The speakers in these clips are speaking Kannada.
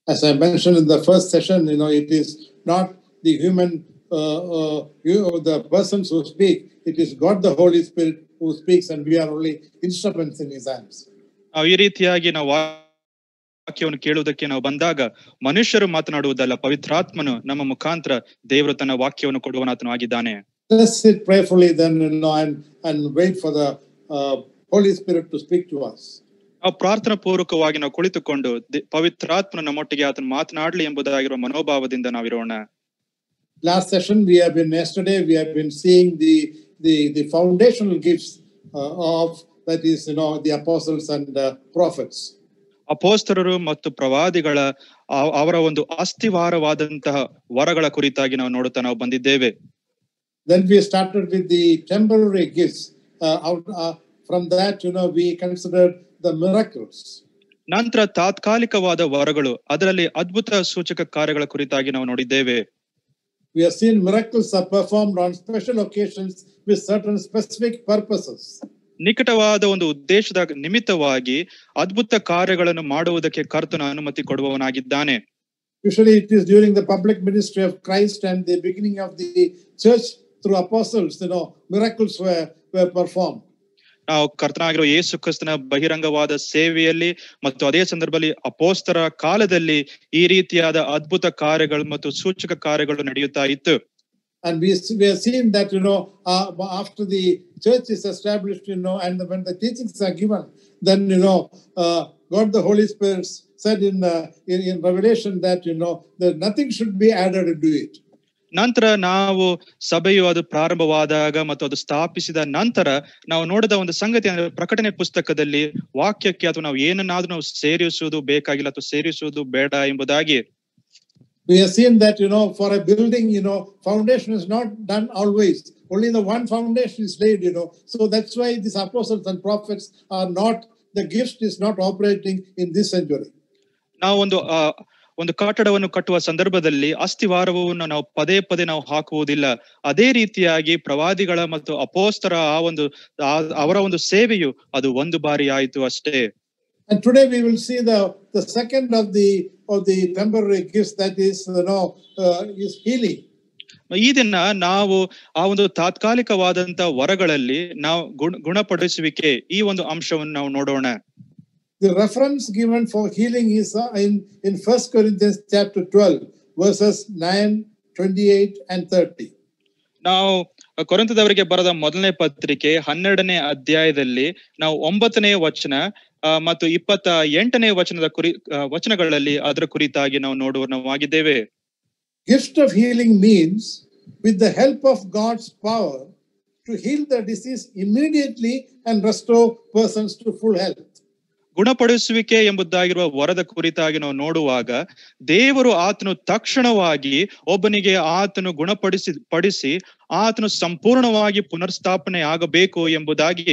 As I mentioned in the first session, you know, it is not the human, uh, uh, you, the persons who speak. It is God, the Holy Spirit, who speaks, and we are only instruments in His hands. ನಾವು ಈ ರೀತಿಯಾಗಿ ನಾವು ವಾಕ್ಯವನ್ನು ಕೇಳುವುದಕ್ಕೆ ನಾವು ಬಂದಾಗ ಮನುಷ್ಯರು ಮಾತನಾಡುವುದಲ್ಲ ಪವಿತ್ರಾತ್ಮನು ನಮ್ಮ ಮುಖಾಂತರ ದೇವರು ತನ್ನ ವಾಕ್ಯವನ್ನು ಕೊಡುವನಾತನು ಆಗಿದ್ದಾನೆ Let's sit prayerfully then, you know, and, and wait for the uh, Holy Spirit to speak to us. ನಾವು ಪ್ರಾರ್ಥನಾ ಪೂರ್ವಕವಾಗಿ ನಾವು ಕುಳಿತುಕೊಂಡು ದೆ- ಪವಿತ್ರಾತ್ಮನ ನಮ್ಮೊಟ್ಟಿಗೆ ಆತನು ಮಾತನಾಡ್ಲಿ ಎಂಬುದಾಗಿರುವ ಮನೋಭಾವದಿಂದ ನಾವಿರೋಣ Last session, we have been, yesterday, we have been seeing the, the, the foundational gifts uh, of, that is, you know, the apostles and uh, prophets. ಅಪೋಸ್ತರರು ಮತ್ತು ಪ್ರವಾದಿಗಳ ಆ- ಅವರ ಒಂದು ಅಸ್ಥಿವಾರವಾದಂತಹ ವರಗಳ ಕುರಿತಾಗಿ ನಾವು ನೋಡುತ್ತಾ ನಾವು ಬಂದಿದ್ದೇವೆ Then we started with the temporary gifts. Uh, out, uh, from that, you know, we considered the miracles. ನಂತರ ತಾತ್ಕಾಲಿಕವಾದ ವರಗಳು ಅದರಲ್ಲಿ ಅದ್ಭುತ ಸೂಚಕ ಕಾರ್ಯಗಳ ಕುರಿತಾಗಿ ನಾವು ನೋಡಿದ್ದೇವೆ We have seen miracles are performed on special occasions with certain specific purposes. ನಿಕಟವಾದ ಒಂದು ಉದ್ದೇಶದ ನಿಮಿತ್ತವಾಗಿ ಅದ್ಭುತ ಕಾರ್ಯಗಳನ್ನು ಮಾಡುವುದಕ್ಕೆ ಕರ್ತನ ಅನುಮತಿ ಕೊಡುವವನಾಗಿದ್ದಾನೆ Usually, it is during the public ministry of Christ and the beginning of the church through apostles, you know, miracles were, were performed. ನಾವು ಕರ್ತನಾಗಿರೋ ಯೇಸು ಕ್ರಿಸ್ತನ ಬಹಿರಂಗವಾದ ಸೇವೆಯಲ್ಲಿ ಮತ್ತು ಅದೇ ಸಂದರ್ಭದಲ್ಲಿ ಅಪೋಸ್ತರ ಕಾಲದಲ್ಲಿ ಈ ರೀತಿಯಾದ ಅದ್ಭುತ ಕಾರ್ಯಗಳು ಮತ್ತು ಸೂಚಕ ಕಾರ್ಯಗಳು ನಡೆಯುತ್ತಾ ಇತ್ತು And we, we have seen that, you know, uh, after the church is established, you know, and when the teachings are given, then, you know, uh, God the Holy Spirit said in, uh, in, in Revelation that, you know, that nothing should be added to it. ನಂತರ ನಾವು ಸಭೆಯು ಅದು ಪ್ರಾರಂಭವಾದಾಗ ಮತ್ತು ಅದು ಸ್ಥಾಪಿಸಿದ ನಂತರ ನಾವು ನೋಡಿದ ಒಂದು ಸಂಗತಿ ಅಂದ್ರೆ ಪ್ರಕಟಣೆ ಪುಸ್ತಕದಲ್ಲಿ ವಾಕ್ಯಕ್ಕೆ ಅಥವಾ ನಾವು ಏನನ್ನಾದ್ರೂ ನಾವು ಸೇರಿಸುವುದು ಬೇಕಾಗಿಲ್ಲ ಅಥವಾ ಸೇರಿಸುವುದು ಬೇಡ ಎಂಬುದಾಗಿ We have seen that, you know, for a building, you know, foundation is not done always. Only the one foundation is laid, you know. So that's why these apostles and prophets are not, the gift is not operating in this century. ನಾವು ಒಂದು ಆ ಒಂದು ಕಟ್ಟಡವನ್ನು ಕಟ್ಟುವ ಸಂದರ್ಭದಲ್ಲಿ ಅಸ್ಥಿವಾರವನ್ನು ನಾವು ಪದೇ ಪದೇ ನಾವು ಹಾಕುವುದಿಲ್ಲ ಅದೇ ರೀತಿಯಾಗಿ ಪ್ರವಾದಿಗಳ ಮತ್ತು ಅಪೋಸ್ತರ ಆ ಒಂದು ಆ- ಅವರ ಒಂದು ಸೇವೆಯು ಅದು ಒಂದು ಬಾರಿ ಆಯಿತು ಅಷ್ಟೇ And today we will see the, the second of the of the temporary gifts that is, you know, uh, is healing. ಈ ದಿನ ನಾವು ಆ ಒಂದು ತಾತ್ಕಾಲಿಕವಾದಂತ ವರಗಳಲ್ಲಿ ನಾವು ಗುಣ ಗುಣಪಡಿಸುವಿಕೆ ಈ ಒಂದು ಅಂಶವನ್ನು ನಾವು ನೋಡೋಣ The reference given for healing is uh, in, in 1 Corinthians chapter 12, verses 9, 28, and 30. ನಾವು ಕೊರಂತದವರಿಗೆ ಬರೆದ ಮೊದಲನೇ ಪತ್ರಿಕೆ ಹನ್ನೆರಡನೇ ಅಧ್ಯಾಯದಲ್ಲಿ ನಾವು ಒಂಬತ್ತನೇ ವಚನ ಆ, ಮತ್ತು ಇಪ್ಪತ್ತ ಎಂಟನೇ ವಚನದ ಕುರಿ ಆ, ವಚನಗಳಲ್ಲಿ ಅದರ ಕುರಿತಾಗಿ ನಾವು ನೋಡುವ ನಾವು ಆಗಿದ್ದೇವೆ Gift of healing means, with the help of God's power, to heal the disease immediately and restore persons to full health. ಗುಣಪಡಿಸುವಿಕೆ ಎಂಬುದಾಗಿರುವ ವರದ ಕುರಿತಾಗಿ ನಾವು ನೋಡುವಾಗ ದೇವರು ಆತನು ತಕ್ಷಣವಾಗಿ ಒಬ್ಬನಿಗೆ ಆತನು ಗುಣಪಡಿಸಿ ಪಡಿಸಿ ಆತನು ಸಂಪೂರ್ಣವಾಗಿ ಪುನರ್ಸ್ಥಾಪನೆ ಆಗಬೇಕು ಎಂಬುದಾಗಿ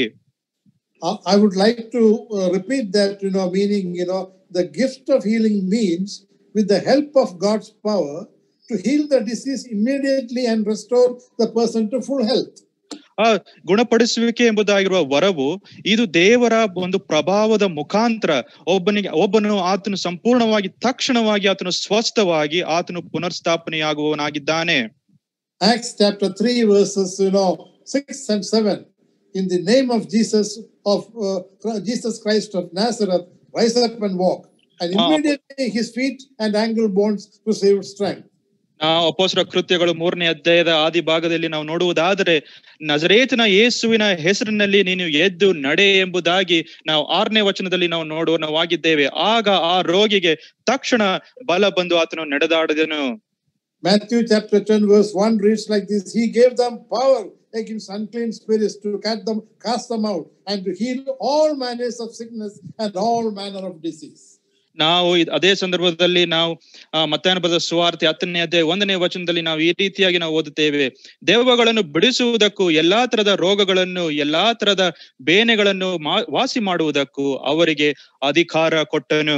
Uh, I would like to uh, repeat that, you know, meaning, you know, the gift of healing means, with the help of God's power, to heal the disease immediately and restore the person to full health. ಆ ಗುಣಪಡಿಸುವಿಕೆ ಎಂಬುದಾಗಿರುವ ವರವು ಇದು ದೇವರ ಒಂದು ಪ್ರಭಾವದ ಮುಖಾಂತರ ಒಬ್ಬನಿಗೆ ಒಬ್ಬನು ಆತನು ಸಂಪೂರ್ಣವಾಗಿ ತಕ್ಷಣವಾಗಿ ಆತನು ಸ್ವಸ್ಥವಾಗಿ ಆತನು ಪುನರ್ಸ್ಥಾಪನೆಯಾಗುವವನಾಗಿದ್ದಾನೆ Acts chapter 3, verses, you know, 6 and 7. In the name of Jesus, of uh, Jesus Christ of Nazareth, rise up and walk. And Ah. immediately his feet and ankle bones received strength. ನಾವು ಅಪೋಸರ ಕೃತ್ಯಗಳು ಮೂರನೇ ಅಧ್ಯಾಯದ ಆದಿ ಭಾಗದಲ್ಲಿ ನಾವು ನೋಡುವುದಾದರೆ ನಜರೇತನ ಯೇಸುವಿನ ಹೆಸರಿನಲ್ಲಿ ನೀನು ಎದ್ದು ನಡೆ ಎಂಬುದಾಗಿ ನಾವು ಆರನೇ ವಚನದಲ್ಲಿ ನಾವು ನೋಡುವ ನಾವಾಗಿದ್ದೇವೆ ಆಗ ಆ ರೋಗಿಗೆ ತಕ್ಷಣ ಬಲ ಬಂದು ಆತನು ನಡೆದಾಡಿದನು Matthew chapter 10, verse 1 reads like this He gave them power against unclean spirits to cast them, cast them out, and to heal all manners of sickness and all manner of disease. ನಾವು ಇದ್- ಅದೇ ಸಂದರ್ಭದಲ್ಲಿ ನಾವು ಆ, ಮತ್ತಾಯನ ಬರೆದ ಸುವಾರ್ತೆ ಹತ್ತನೇ ಅಧ್ಯಾಯ ಒಂದನೇ ವಚನದಲ್ಲಿ ನಾವು ಈ ರೀತಿಯಾಗಿ ನಾವು ಓದುತ್ತೇವೆ ದೆವ್ವಗಳನ್ನು ಬಿಡಿಸುವುದಕ್ಕೂ ಎಲ್ಲಾ ತರದ ರೋಗಗಳನ್ನು ಎಲ್ಲಾ ತರದ ಬೇನೆಗಳನ್ನು ಮಾ- ವಾಸಿ ಮಾಡುವುದಕ್ಕೂ ಅವರಿಗೆ ಅಧಿಕಾರ ಕೊಟ್ಟನು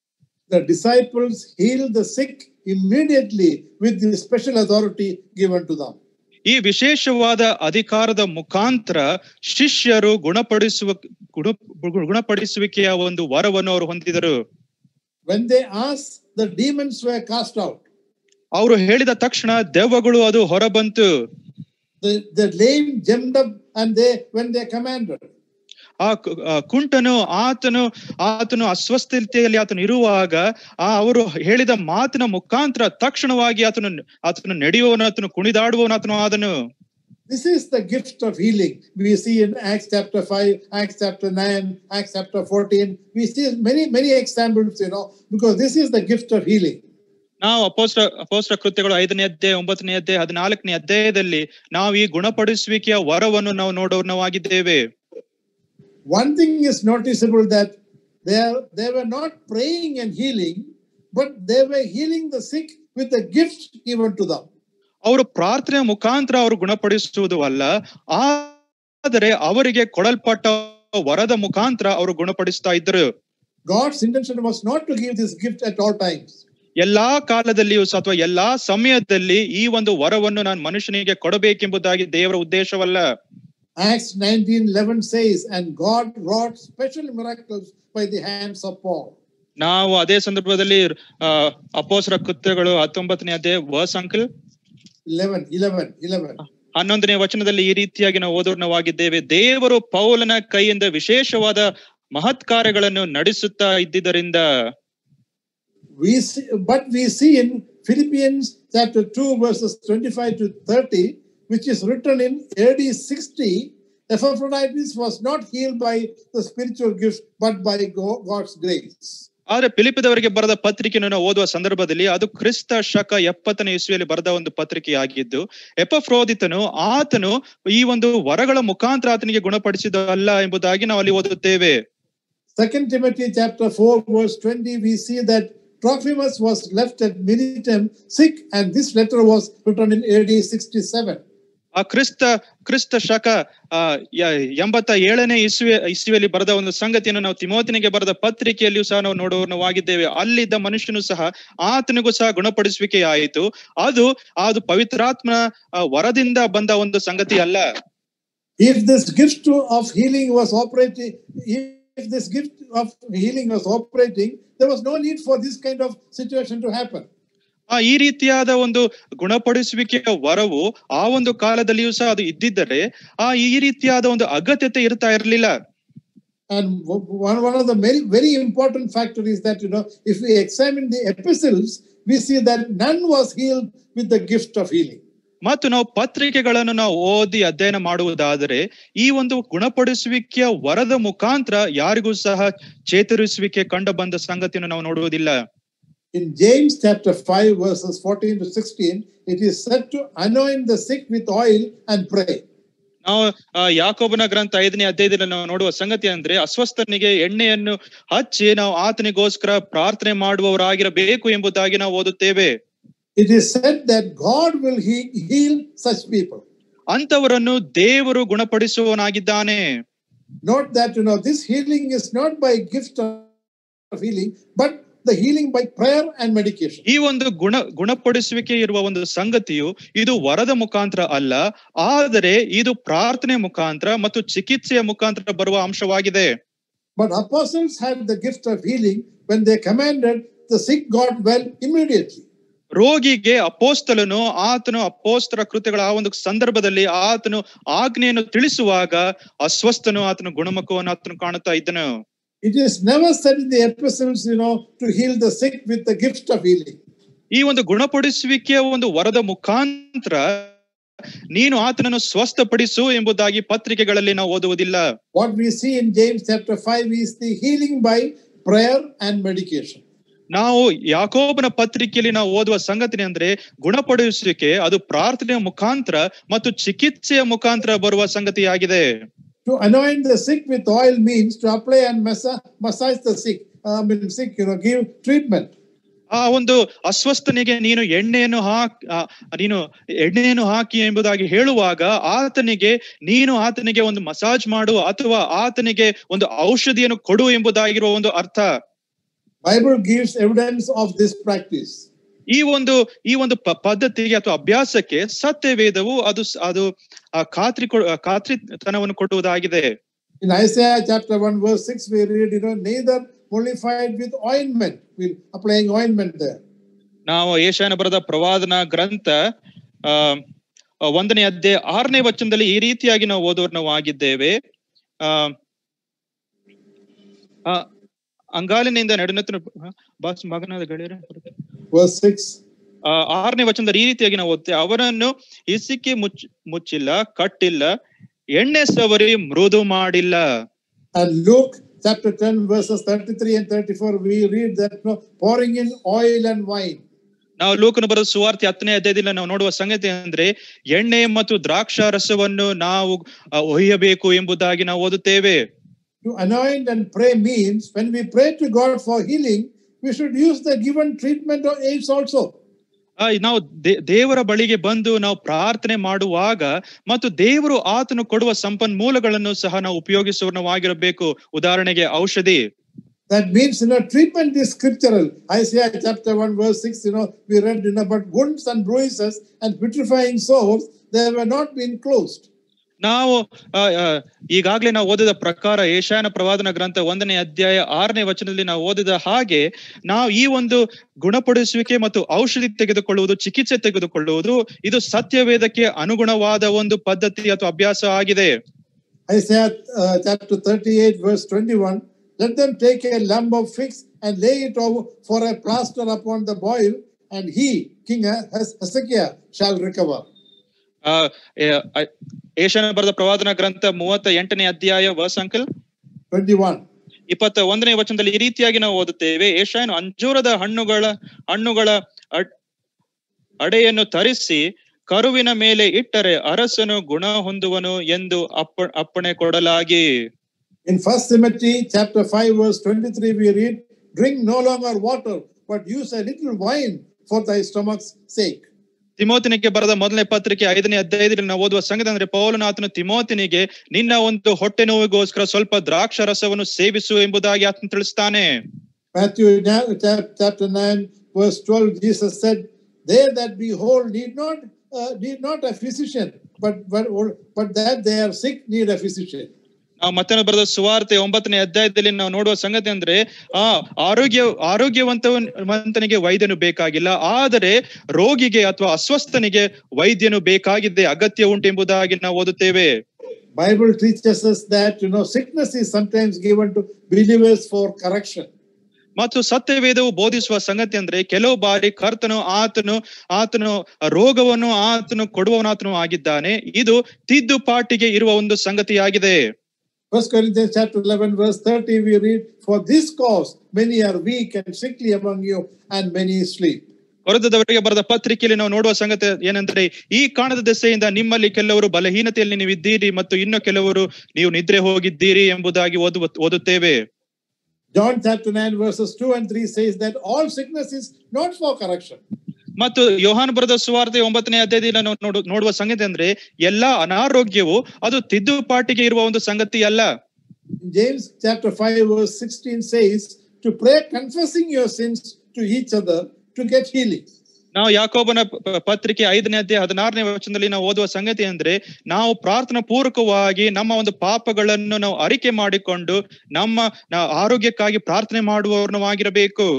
The disciples healed the sick immediately with the special authority given to them. ಈ ವಿಶೇಷವಾದ ಅಧಿಕಾರದ ಮುಖಾಂತರ ಶಿಷ್ಯರು ಗುಣಪಡಿಸುವ ಗುಣ ಗುಣಪಡಿಸುವಿಕೆಯ ಒಂದು ವರವನ್ನು ಅವರು ಹೊಂದಿದರು When they asked the demons were cast out. ಅವರು ಹೇಳಿದ ತಕ್ಷಣ ದೆವ್ವಗಳು ಅದು ಹೊರಬಂತು The, the lame jumped up and they, when they commanded, ಆ ಕು- ಆ ಕುಂಟನು ಆತನು ಆತನು ಅಸ್ವಸ್ಥತೆಯಲ್ಲಿ ಆತನು ಇರುವಾಗ ಆ ಅವರು ಹೇಳಿದ ಮಾತಿನ ಮುಖಾಂತರ ತಕ್ಷಣವಾಗಿ ಆತನು ಆತನು ನಡೆಯುವವನು ಆತನು ಕುಣಿದಾಡುವವನು ಆತನು ಆದನು This is the gift of healing. We see in Acts chapter 5, Acts chapter 9, Acts chapter 14. We see many, many examples, you know, because this is the gift of healing. ನಾವು ಅಪೋಸ್ತ ಅಪೋಸ್ತ ಕೃತ್ಯಗಳು ಐದನೇ ಅಧ್ಯಾಯ ಒಂಬತ್ತನೇ ಅಧ್ಯಾಯ ಹದಿನಾಲ್ಕನೇ ಅಧ್ಯಾಯದಲ್ಲಿ ನಾವು ಈ ಗುಣಪಡಿಸುವಿಕೆಯ ವರವನ್ನು ನಾವು ನೋಡೋಣವಾಗಿದ್ದೇವೆ One thing is noticeable that they, are, they were not praying and healing, but they were healing the sick with the gift given to them. ಅವರು ಪ್ರಾರ್ಥನೆ ಮುಖಾಂತರ ಅವರು ಗುಣಪಡಿಸುವುದು ಅಲ್ಲ ಆದರೆ ಅವರಿಗೆ ಕೊಡಲ್ಪಟ್ಟ ವರದ ಮುಖಾಂತರ ಅವರು ಗುಣಪಡಿಸ್ತಾ ಇದ್ದರು God's intention was not to give this gift at all times. ಎಲ್ಲಾ ಕಾಲದಲ್ಲಿಯೂ ಸಹ ಅಥವಾ ಎಲ್ಲಾ ಸಮಯದಲ್ಲಿ ಈ ಒಂದು ವರವನ್ನು ನಾನು ಮನುಷ್ಯನಿಗೆ ಕೊಡಬೇಕೆಂಬುದಾಗಿ ದೇವರ ಉದ್ದೇಶವಲ್ಲ Acts 19:11 says, and God wrought special miracles by the hands of Paul. ನಾವು ಅದೇ ಸಂದರ್ಭದಲ್ಲಿ ಆ ಅಪೋಸರ ಕೃತ್ಯಗಳು ಹತ್ತೊಂಬತ್ತನೇ ಅಧ್ಯಾಯ ವರ್ಸ್ ಅಂಕಲ್ 11, 11, 11. ಹನ್ನೊಂದನೇ ವಚನದಲ್ಲಿ ಈ ರೀತಿಯಾಗಿ ನಾವು ಓದೋಣವಾಗಿದ್ದೇವೆ ದೇವರು ಪೌಲನ ಕೈಯಿಂದ ವಿಶೇಷವಾದ ಮಹತ್ ಕಾರ್ಯಗಳನ್ನು ನಡೆಸುತ್ತಾ ಇದ್ದಿದ್ದರಿಂದ We see, but we see in Philippians chapter 2, verses 25 to 30, which is written in AD 60, Epaphroditus was not healed by the spiritual gifts, but by Go- God's grace. ಆದ್ರೆ ಫಿಲಿಪಿದವರಿಗೆ ಬರೆದ ಪತ್ರಿಕೆಯನ್ನು ನಾವು ಓದುವ ಸಂದರ್ಭದಲ್ಲಿ ಅದು ಕ್ರಿಸ್ತ ಶಕ ಎಪ್ಪತ್ತನೇ ಇಸ್ವಿಯಲ್ಲಿ ಬರೆದ ಒಂದು ಪತ್ರಿಕೆಯಾಗಿದ್ದು ಎಪಫ್ರೋದಿತನು ಆತನು ಈ ಒಂದು ವರಗಳ ಮುಖಾಂತರ ಆತನಿಗೆ ಗುಣಪಡಿಸಿದಲ್ಲ ಎಂಬುದಾಗಿ ನಾವು ಅಲ್ಲಿ ಓದುತ್ತೇವೆ Second Timothy chapter 4, verse 20, we see that Trophimus was left at Militum sick, and this letter was written in AD 67. ಆ ಕ್ರಿಸ್ತ ಕ್ರಿಸ್ತ ಶಕ ಆ ಯ- ಎಂಬತ್ತ ಏಳನೇ ಇಸ್ವಿ ಇಸ್ವಿಯಲ್ಲಿ ಬರೆದ ಒಂದು ಸಂಗತಿಯನ್ನು ನಾವು ತಿಮೋತಿನಿಗೆ ಬರೆದ ಪತ್ರಿಕೆಯಲ್ಲಿಯೂ ಸಹ ನಾವು ನೋಡುವವಾಗಿದ್ದೇವೆ ಅಲ್ಲಿದ್ದ ಮನುಷ್ಯನು ಸಹ ಆತನಿಗೂ ಸಹ ಗುಣಪಡಿಸುವಿಕೆ ಆಯಿತು ಅದು ಅದು ಪವಿತ್ರಾತ್ಮನ ಆ, ವರದಿಂದ ಬಂದ ಒಂದು ಸಂಗತಿ ಅಲ್ಲ If this gift to- of healing was operating, if this gift of healing was operating, there was no need for this kind of situation to happen. ಆ ಈ ರೀತಿಯಾದ ಒಂದು ಗುಣಪಡಿಸುವಿಕೆಯ ವರವು ಆ ಒಂದು ಕಾಲದಲ್ಲಿಯೂ ಸಹ ಅದು ಇದ್ದಿದ್ದರೆ ಆ ಈ ರೀತಿಯಾದ ಒಂದು ಅಗತ್ಯತೆ ಇರ್ತಾ ಇರಲಿಲ್ಲ And one, one of the very, very important factor is that, you know, if we examine the epistles, we see that none was healed with the gift of healing. ಮತ್ತು ನಾವು ಪತ್ರಿಕೆಗಳನ್ನು ನಾವು ಓದಿ ಅಧ್ಯಯನ ಮಾಡುವುದಾದರೆ ಈ ಒಂದು ಗುಣಪಡಿಸುವಿಕೆಯ ವರದ ಮುಖಾಂತರ ಯಾರಿಗೂ ಸಹ ಚೇತರಿಸುವಿಕೆ ಕಂಡು ಬಂದ ಸಂಗತಿಯನ್ನು ನಾವು ನೋಡುವುದಿಲ್ಲ In James chapter 5, verses 14 to 16, it is said to anoint the sick with oil and pray. ನಾವು ಆ, ಯಾಕೋಬನ ಗ್ರಂಥ ಐದನೇ ಅಧ್ಯಾಯದಲ್ಲಿ ನಾವು ನೋಡುವ ಸಂಗತಿ ಅಂದ್ರೆ ಅಸ್ವಸ್ಥನಿಗೆ ಎಣ್ಣೆಯನ್ನು ಹಚ್ಚಿ ನಾವು ಆತನಿಗೋಸ್ಕರ ಪ್ರಾರ್ಥನೆ ಮಾಡುವವರಾಗಿರಬೇಕು ಎಂಬುದಾಗಿ ನಾವು ಓದುತ್ತೇವೆ It is said that God will he- heal such people. ಅಂತವರನ್ನು ದೇವರು ಗುಣಪಡಿಸುವವನಾಗಿದ್ದಾನೆ Note that, you know, this healing is not by gift of healing, but the healing by prayer and medication. ಈ ಒಂದು ಗುಣ ಗುಣಪಡಿಸುವಿಕೆ ಇರುವ ಒಂದು ಸಂಗತಿಯು ಇದು ವರದ ಮುಖಾಂತರ ಅಲ್ಲ ಆದರೆ ಇದು ಪ್ರಾರ್ಥನೆ ಮುಖಾಂತರ ಮತ್ತು ಚಿಕಿತ್ಸೆಯ ಮುಖಾಂತರ ಬರುವ ಅಂಶವಾಗಿದೆ But apostles had the gift of healing when they commanded the sick got well immediately. ರೋಗಿಗೆ ಅಪೋಸ್ತಲನು ಆತನು ಅಪೋಸ್ತರ ಕೃತ್ಯಗಳ ಆ ಒಂದು ಸಂದರ್ಭದಲ್ಲಿ ಆತನು ಆಜ್ಞೆಯನ್ನು ತಿಳಿಸುವಾಗ ಅಸ್ವಸ್ಥನು ಆತನು ಗುಣಮುಖವನ್ನು ಆತನು ಕಾಣುತ್ತಾ ಇದ್ದನು It is never said in the epistles, you know, to heal the sick with the gift of healing. ಈ ಒಂದು ಗುಣಪಡಿಸುವಿಕೆಯ ಒಂದು ವರದ ಮುಖಾಂತರ ನೀನು ಆತನನ್ನು ಸ್ವಸ್ಥಪಡಿಸು ಎಂಬುದಾಗಿ ಪತ್ರಿಕೆಗಳಲ್ಲಿ ನಾವು ಓದುವುದಿಲ್ಲ What we see in James chapter 5 is the healing by prayer and medication. ನಾವು ಯಾಕೋಬನ ಪತ್ರಿಕೆಯಲ್ಲಿ ನಾವು ಓದುವ ಸಂಗತಿ ಅಂದ್ರೆ ಗುಣಪಡಿಸುವಿಕೆ ಅದು ಪ್ರಾರ್ಥನೆಯ ಮುಖಾಂತರ ಮತ್ತು ಚಿಕಿತ್ಸೆಯ ಮುಖಾಂತರ ಬರುವ ಸಂಗತಿಯಾಗಿದೆ To anoint the sick with oil means to apply and massa- massage the sick. I mean, sick, you know, give treatment. ಆ ಒಂದು ಅಸ್ವಸ್ಥನಿಗೆ ನೀನು ಎಣ್ಣೆಯನ್ನು ಹಾಕ್ ಆ, ನೀನು ಎಣ್ಣೆಯನ್ನು ಹಾಕಿ ಎಂಬುದಾಗಿ ಹೇಳುವಾಗ ಆತನಿಗೆ ನೀನು ಆತನಿಗೆ ಒಂದು ಮಸಾಜ್ ಮಾಡು ಅಥವಾ ಆತನಿಗೆ ಒಂದು ಔಷಧಿಯನ್ನು ಕೊಡು ಎಂಬುದಾಗಿರುವ ಒಂದು ಅರ್ಥ Bible gives evidence of this practice. ಈ ಒಂದು ಈ ಒಂದು ಪ- ಪದ್ಧತಿಗೆ ಅಥವಾ ಅಭ್ಯಾಸಕ್ಕೆ ಸತ್ಯವೇದವು ಅದು ಸ್- ಅದು ಆ ಖಾತ್ರಿ ಕೊ- ಆ ಖಾತ್ರಿತನವನ್ನು ಕೊಡುವುದಾಗಿದೆ In Isaiah chapter 1, verse 6, we read, you know, neither mollified with ointment. We're applying ointment there. ನಾವು ಏಷಾಯನ ಬರೆದ ಪ್ರವಾದನ ಗ್ರಂಥ ಆ ಆ, ಒಂದನೇ ಅಧ್ಯಾಯ ಆರನೇ ವಚನದಲ್ಲಿ ಈ ರೀತಿಯಾಗಿ ನಾವು ಓದೋರು ನಾವು ಆಗಿದ್ದೇವೆ ಆ ಆ, ಅಂಗಾಲಿನಿಂದ ನಡುನತ್ರ ಬಾಸ್ ಮಗನಾದ ಗೆಳೆಯರೇ Verse 6. ಆ, ಆರನೇ ವಚನದಲ್ಲಿ ಈ ರೀತಿಯಾಗಿ ನಾವು ಓದ್ತೇವೆ ಅವರನ್ನು ಇಸಿಕೆ ಮುಚ್ಚ ಮುಚ್ಚಿಲ್ಲ ಕಟ್ಟಿಲ್ಲ ಎಣ್ಣೆ ಸವರಿ ಮೃದು ಮಾಡಿಲ್ಲ And Luke chapter 10, verses 33 and 34, we read that you know, pouring in oil and wine. ನಾವು ಲೋಕನ ಬರೆದ ಸುವಾರ್ತೆ ಹತ್ತನೇ ಅಧ್ಯಾಯದಲ್ಲಿ ನಾವು ನೋಡುವ ಸಂಗತಿ ಅಂದ್ರೆ ಎಣ್ಣೆ ಮತ್ತು ದ್ರಾಕ್ಷ ರಸವನ್ನು ನಾವು ಆ, ಒಯ್ಯಬೇಕು ಎಂಬುದಾಗಿ ನಾವು ಓದುತ್ತೇವೆ To anoint and pray means when we pray to God for healing, we should use the given treatment or aids also. ಆ, ನಾವು ದೇ- ದೇವರ ಬಳಿಗೆ ಬಂದು ನಾವು ಪ್ರಾರ್ಥನೆ ಮಾಡುವಾಗ ಮತ್ತು ದೇವರು ಆತನು ಕೊಡುವ ಸಂಪನ್ಮೂಲಗಳನ್ನು ಸಹ ನಾವು ಉಪಯೋಗಿಸುವವಾಗಿರಬೇಕು ಉದಾಹರಣೆಗೆ ಔಷಧಿ That means, you know, treatment is scriptural. Isaiah chapter 1, verse 6, you know, we read, you know, but wounds and bruises and putrefying sores, they were not been closed. ನಾವು ಆ, ಆ, ಈಗಾಗ್ಲೇ ನಾವು ಓದಿದ ಪ್ರಕಾರ ಏಷಾಯನ ಪ್ರವಾದನ ಗ್ರಂಥ ಒಂದನೇ ಅಧ್ಯಾಯ ಆರನೇ ವಚನದಲ್ಲಿ ನಾವು ಓದಿದ ಹಾಗೆ ನಾವು ಈ ಒಂದು ಗುಣಪಡಿಸುವಿಕೆ ಮತ್ತು ಔಷಧಿ ತೆಗೆದುಕೊಳ್ಳುವುದು ಚಿಕಿತ್ಸೆ ತೆಗೆದುಕೊಳ್ಳುವುದು ಇದು ಸತ್ಯವೇದಕ್ಕೆ ಅನುಗುಣವಾದ ಒಂದು ಪದ್ಧತಿ ಅಥವಾ ಅಭ್ಯಾಸ ಆಗಿದೆ Isaiah uh, chapter 38, verse 21 Let them take a lump of figs and lay it over for a plaster upon the boil, and he, King Hes- Hezekiah, shall recover. ಆ ಏ- ಆ, ಏಷಾಯನ ಬರೆದ ಪ್ರವಾದನ ಗ್ರಂಥ ಮೂವತ್ತ ಎಂಟನೇ ಅಧ್ಯಾಯ ವರ್ಸ್ ಅಂಕಲ್ 21. ಇಪ್ಪತ್ತ ಒಂದನೇ ವಚನದಲ್ಲಿ ಈ ರೀತಿಯಾಗಿ ನಾವು ಓದುತ್ತೇವೆ ಏಷಾಯನು ಅಂಜೂರದ ಹಣ್ಣುಗಳ ಹಣ್ಣುಗಳ ಅಡ್- ಅಡೆಯನ್ನು ತರಿಸಿ ಕರುವಿನ ಮೇಲೆ ಇಟ್ಟರೆ ಅರಸನು ಗುಣ ಹೊಂದುವನು ಎಂದು ಅಪ್ಪ ಅಪ್ಪಣೆ ಕೊಡಲಾಗಿ In First Timothy chapter 5, verse 23, we read, Drink no longer water, but use a little wine for thy stomach's sake. ತಿಮೋತಿನಿಗೆ ಬರೆದ ಮೊದಲನೇ ಪತ್ರಿಕೆ ಐದನೇ ಅಧ್ಯಾಯದಲ್ಲಿ ನಾವು ಓದುವ ಸಂಗತಿ ಅಂದ್ರೆ ಪೌಲನಾಥನು ತಿಮೋತಿನಿಗೆ ನಿನ್ನ ಒಂದು ಹೊಟ್ಟೆ ನೋವಿಗೋಸ್ಕರ ಸ್ವಲ್ಪ ದ್ರಾಕ್ಷ ರಸವನ್ನು ಸೇವಿಸು ಎಂಬುದಾಗಿ ಆತನು ತಿಳಿಸ್ತಾನೆ Matthew na- chap- chapter 9, verse 12, Jesus said, They that be whole need not uh, need not a physician, but, but but that they are sick need a physician. ನಾವು ಮತ್ತೆ ಬರೆದ ಸುವಾರ್ತೆ ಒಂಬತ್ತನೇ ಅಧ್ಯಾಯದಲ್ಲಿ ನಾವು ನೋಡುವ ಸಂಗತಿ ಅಂದ್ರೆ ಆ ಆರೋಗ್ಯ ಆರೋಗ್ಯವಂತವನಿಗೆ ವೈದ್ಯನು ಬೇಕಾಗಿಲ್ಲ ಆದರೆ ರೋಗಿಗೆ ಅಥವಾ ಅಸ್ವಸ್ಥನಿಗೆ ವೈದ್ಯನು ಬೇಕಾಗಿದೆ ಅಗತ್ಯ ಉಂಟೆಂಬುದಾಗಿ ನಾವು ಓದುತ್ತೇವೆ Bible teaches us that you know sickness is sometimes given to believers for correction. ಮತ್ತು ಸತ್ಯವೇದವು ಬೋಧಿಸುವ ಸಂಗತಿ ಅಂದ್ರೆ ಕೆಲವು ಬಾರಿ ಕರ್ತನು ಆತನು ಆತನು ರೋಗವನ್ನು ಆತನು ಕೊಡುವವನಾತನು ಆಗಿದ್ದಾನೆ ಇದು ತಿದ್ದುಪಾಟಿಗೆ ಇರುವ ಒಂದು ಸಂಗತಿಯಾಗಿದೆ First Corinthians chapter 11, verse 30, we read, For this cause many are weak and sickly among you, and many sleep. ಕೊರದವರಿಗೆ ಬರೆದ ಪತ್ರಿಕೆಯಲ್ಲಿ ನಾವು ನೋಡುವ ಸಂಗತಿ ಏನಂದ್ರೆ ಈ ಕಾರಣದ ದೆಸೆಯಿಂದ ನಿಮ್ಮಲ್ಲಿ ಕೆಲವರು ಬಲಹೀನತೆಯಲ್ಲಿ ನೀವು ಇದ್ದೀರಿ ಮತ್ತು ಇನ್ನು ಕೆಲವರು ನೀವು ನಿದ್ರೆ ಹೋಗಿದ್ದೀರಿ ಎಂಬುದಾಗಿ ಓದುವ ಓದುತ್ತೇವೆ John chapter 9, verses 2 and 3 says that all sickness is not for correction. ಮತ್ತು ಯೋಹಾನ್ ಬರೆದ ಸುವಾರ್ತೆ ಒಂಬತ್ತನೇ ಅಧ್ಯಾಯದಲ್ಲಿ ನಾವು ನೋಡು ನೋಡುವ ಸಂಗತಿ ಅಂದ್ರೆ ಎಲ್ಲಾ ಅನಾರೋಗ್ಯವು ಅದು ತಿದ್ದುಪಾಟಿಗೆ ಇರುವ ಒಂದು ಸಂಗತಿ ಅಲ್ಲ James chapter 5, verse 16 says, To pray confessing your sins to each other to get healing. ನಾವು ಯಾಕೋಬನ ಪ- ಪತ್ರಿಕೆ ಐದನೇ ಅಧ್ಯಾಯ ಹದಿನಾರನೇ ವಚನದಲ್ಲಿ ನಾವು ಓದುವ ಸಂಗತಿ ಅಂದ್ರೆ ನಾವು ಪ್ರಾರ್ಥನಾ ಪೂರ್ವಕವಾಗಿ ನಮ್ಮ ಒಂದು ಪಾಪಗಳನ್ನು ನಾವು ಅರಿಕೆ ಮಾಡಿಕೊಂಡು ನಮ್ಮ ನಾ- ಆರೋಗ್ಯಕ್ಕಾಗಿ ಪ್ರಾರ್ಥನೆ ಮಾಡುವವರನ್ನು ಆಗಿರಬೇಕು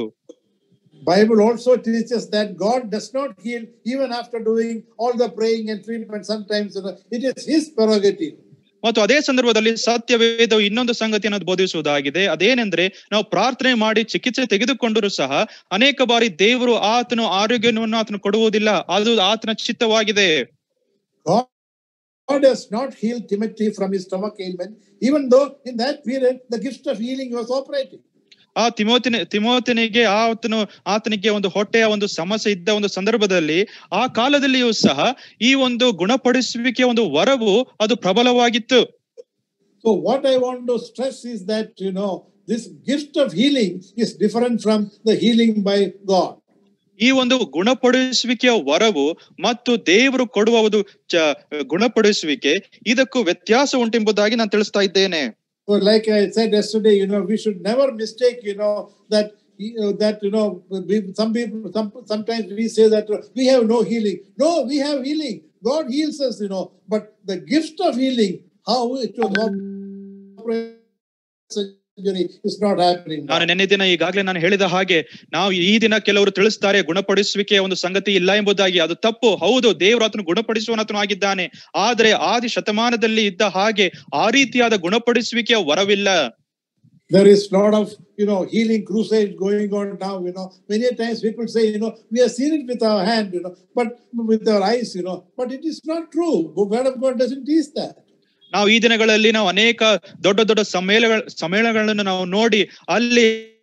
Bible also teaches that God does not heal even after doing all the praying and treatment. Sometimes you know, it is His prerogative. ಮತ್ತು ಅದೇ ಸಂದರ್ಭದಲ್ಲಿ ಸತ್ಯವೇದವು ಇನ್ನೊಂದು ಸಂಗತಿಯನ್ನು ಬೋಧಿಸುವುದಾಗಿದೆ ಅದೇನೆಂದ್ರೆ ನಾವು ಪ್ರಾರ್ಥನೆ ಮಾಡಿ ಚಿಕಿತ್ಸೆ ತೆಗೆದುಕೊಂಡರೂ ಸಹ ಅನೇಕ ಬಾರಿ ದೇವರು ಆತನು ಆರೋಗ್ಯವನ್ನು ಆತನು ಕೊಡುವುದಿಲ್ಲ ಅದು ಆತನ ಚಿತ್ತವಾಗಿದೆ God, God has not healed Timothy from his stomach ailment, even though in that period the gift of healing was operating. ಆ ತಿಮೋತಿನ ತಿಮೋತಿನಿಗೆ ಆತನು ಆತನಿಗೆ ಒಂದು ಹೊಟ್ಟೆಯ ಒಂದು ಸಮಸ್ಯೆ ಇದ್ದ ಒಂದು ಸಂದರ್ಭದಲ್ಲಿ ಆ ಕಾಲದಲ್ಲಿಯೂ ಸಹ ಈ ಒಂದು ಗುಣಪಡಿಸುವಿಕೆಯ ಒಂದು ವರವು ಅದು ಪ್ರಬಲವಾಗಿತ್ತು So, what I want to stress is that, you know, this gift of healing is different from the healing by God. ಈ ಒಂದು ಗುಣಪಡಿಸುವಿಕೆಯ ವರವು ಮತ್ತು ದೇವರು ಕೊಡುವ ಒಂದು ಚ ಗುಣಪಡಿಸುವಿಕೆ ಇದಕ್ಕೂ ವ್ಯತ್ಯಾಸ ಉಂಟೆಂಬುದಾಗಿ ನಾನು ತಿಳಿಸ್ತಾ ಇದ್ದೇನೆ So, like I said yesterday, you know, we should never mistake, you know, that uh, that you know, we, some people, some, sometimes we say that uh, we have no healing. No, we have healing. God heals us, you know, but the gift of healing, how it was operated century is not happening. now. ನಾನು ನೆನ್ನೆ ದಿನ ಈಗಾಗಲೇ ನಾನು ಹೇಳಿದ ಹಾಗೆ ನಾವು ಈ ದಿನ ಕೆಲವರು ತಿಳಿಸ್ತಾರೆ ಗುಣಪಡಿಸುವಿಕೆಯ ಒಂದು ಸಂಗತಿ ಇಲ್ಲ ಎಂಬುದಾಗಿ ಅದು ತಪ್ಪು ಹೌದು ದೇವರು ಆತನು ಗುಣಪಡಿಸುವನತನು ಆಗಿದ್ದಾನೆ ಆದ್ರೆ ಆದಿ ಶತಮಾನದಲ್ಲಿ ಇದ್ದ ಹಾಗೆ ಆ ರೀತಿಯಾದ ಗುಣಪಡಿಸುವಿಕೆಯ ವರವಿಲ್ಲ There is lot of you know healing crusades going on now. You know, many times people say, you know, we have seen it with our hand, you know, but with our eyes, you know, but it is not true. The word of God doesn't teach that. ನಾವು ಈ ದಿನಗಳಲ್ಲಿ ನಾವು ಅನೇಕ ದೊಡ್ಡ ದೊಡ್ಡ ಸಮ್ಮೇಳನ ಸಮ್ಮೇಳನಗಳನ್ನು ನಾವು ನೋಡಿ ಅಲ್ಲಿ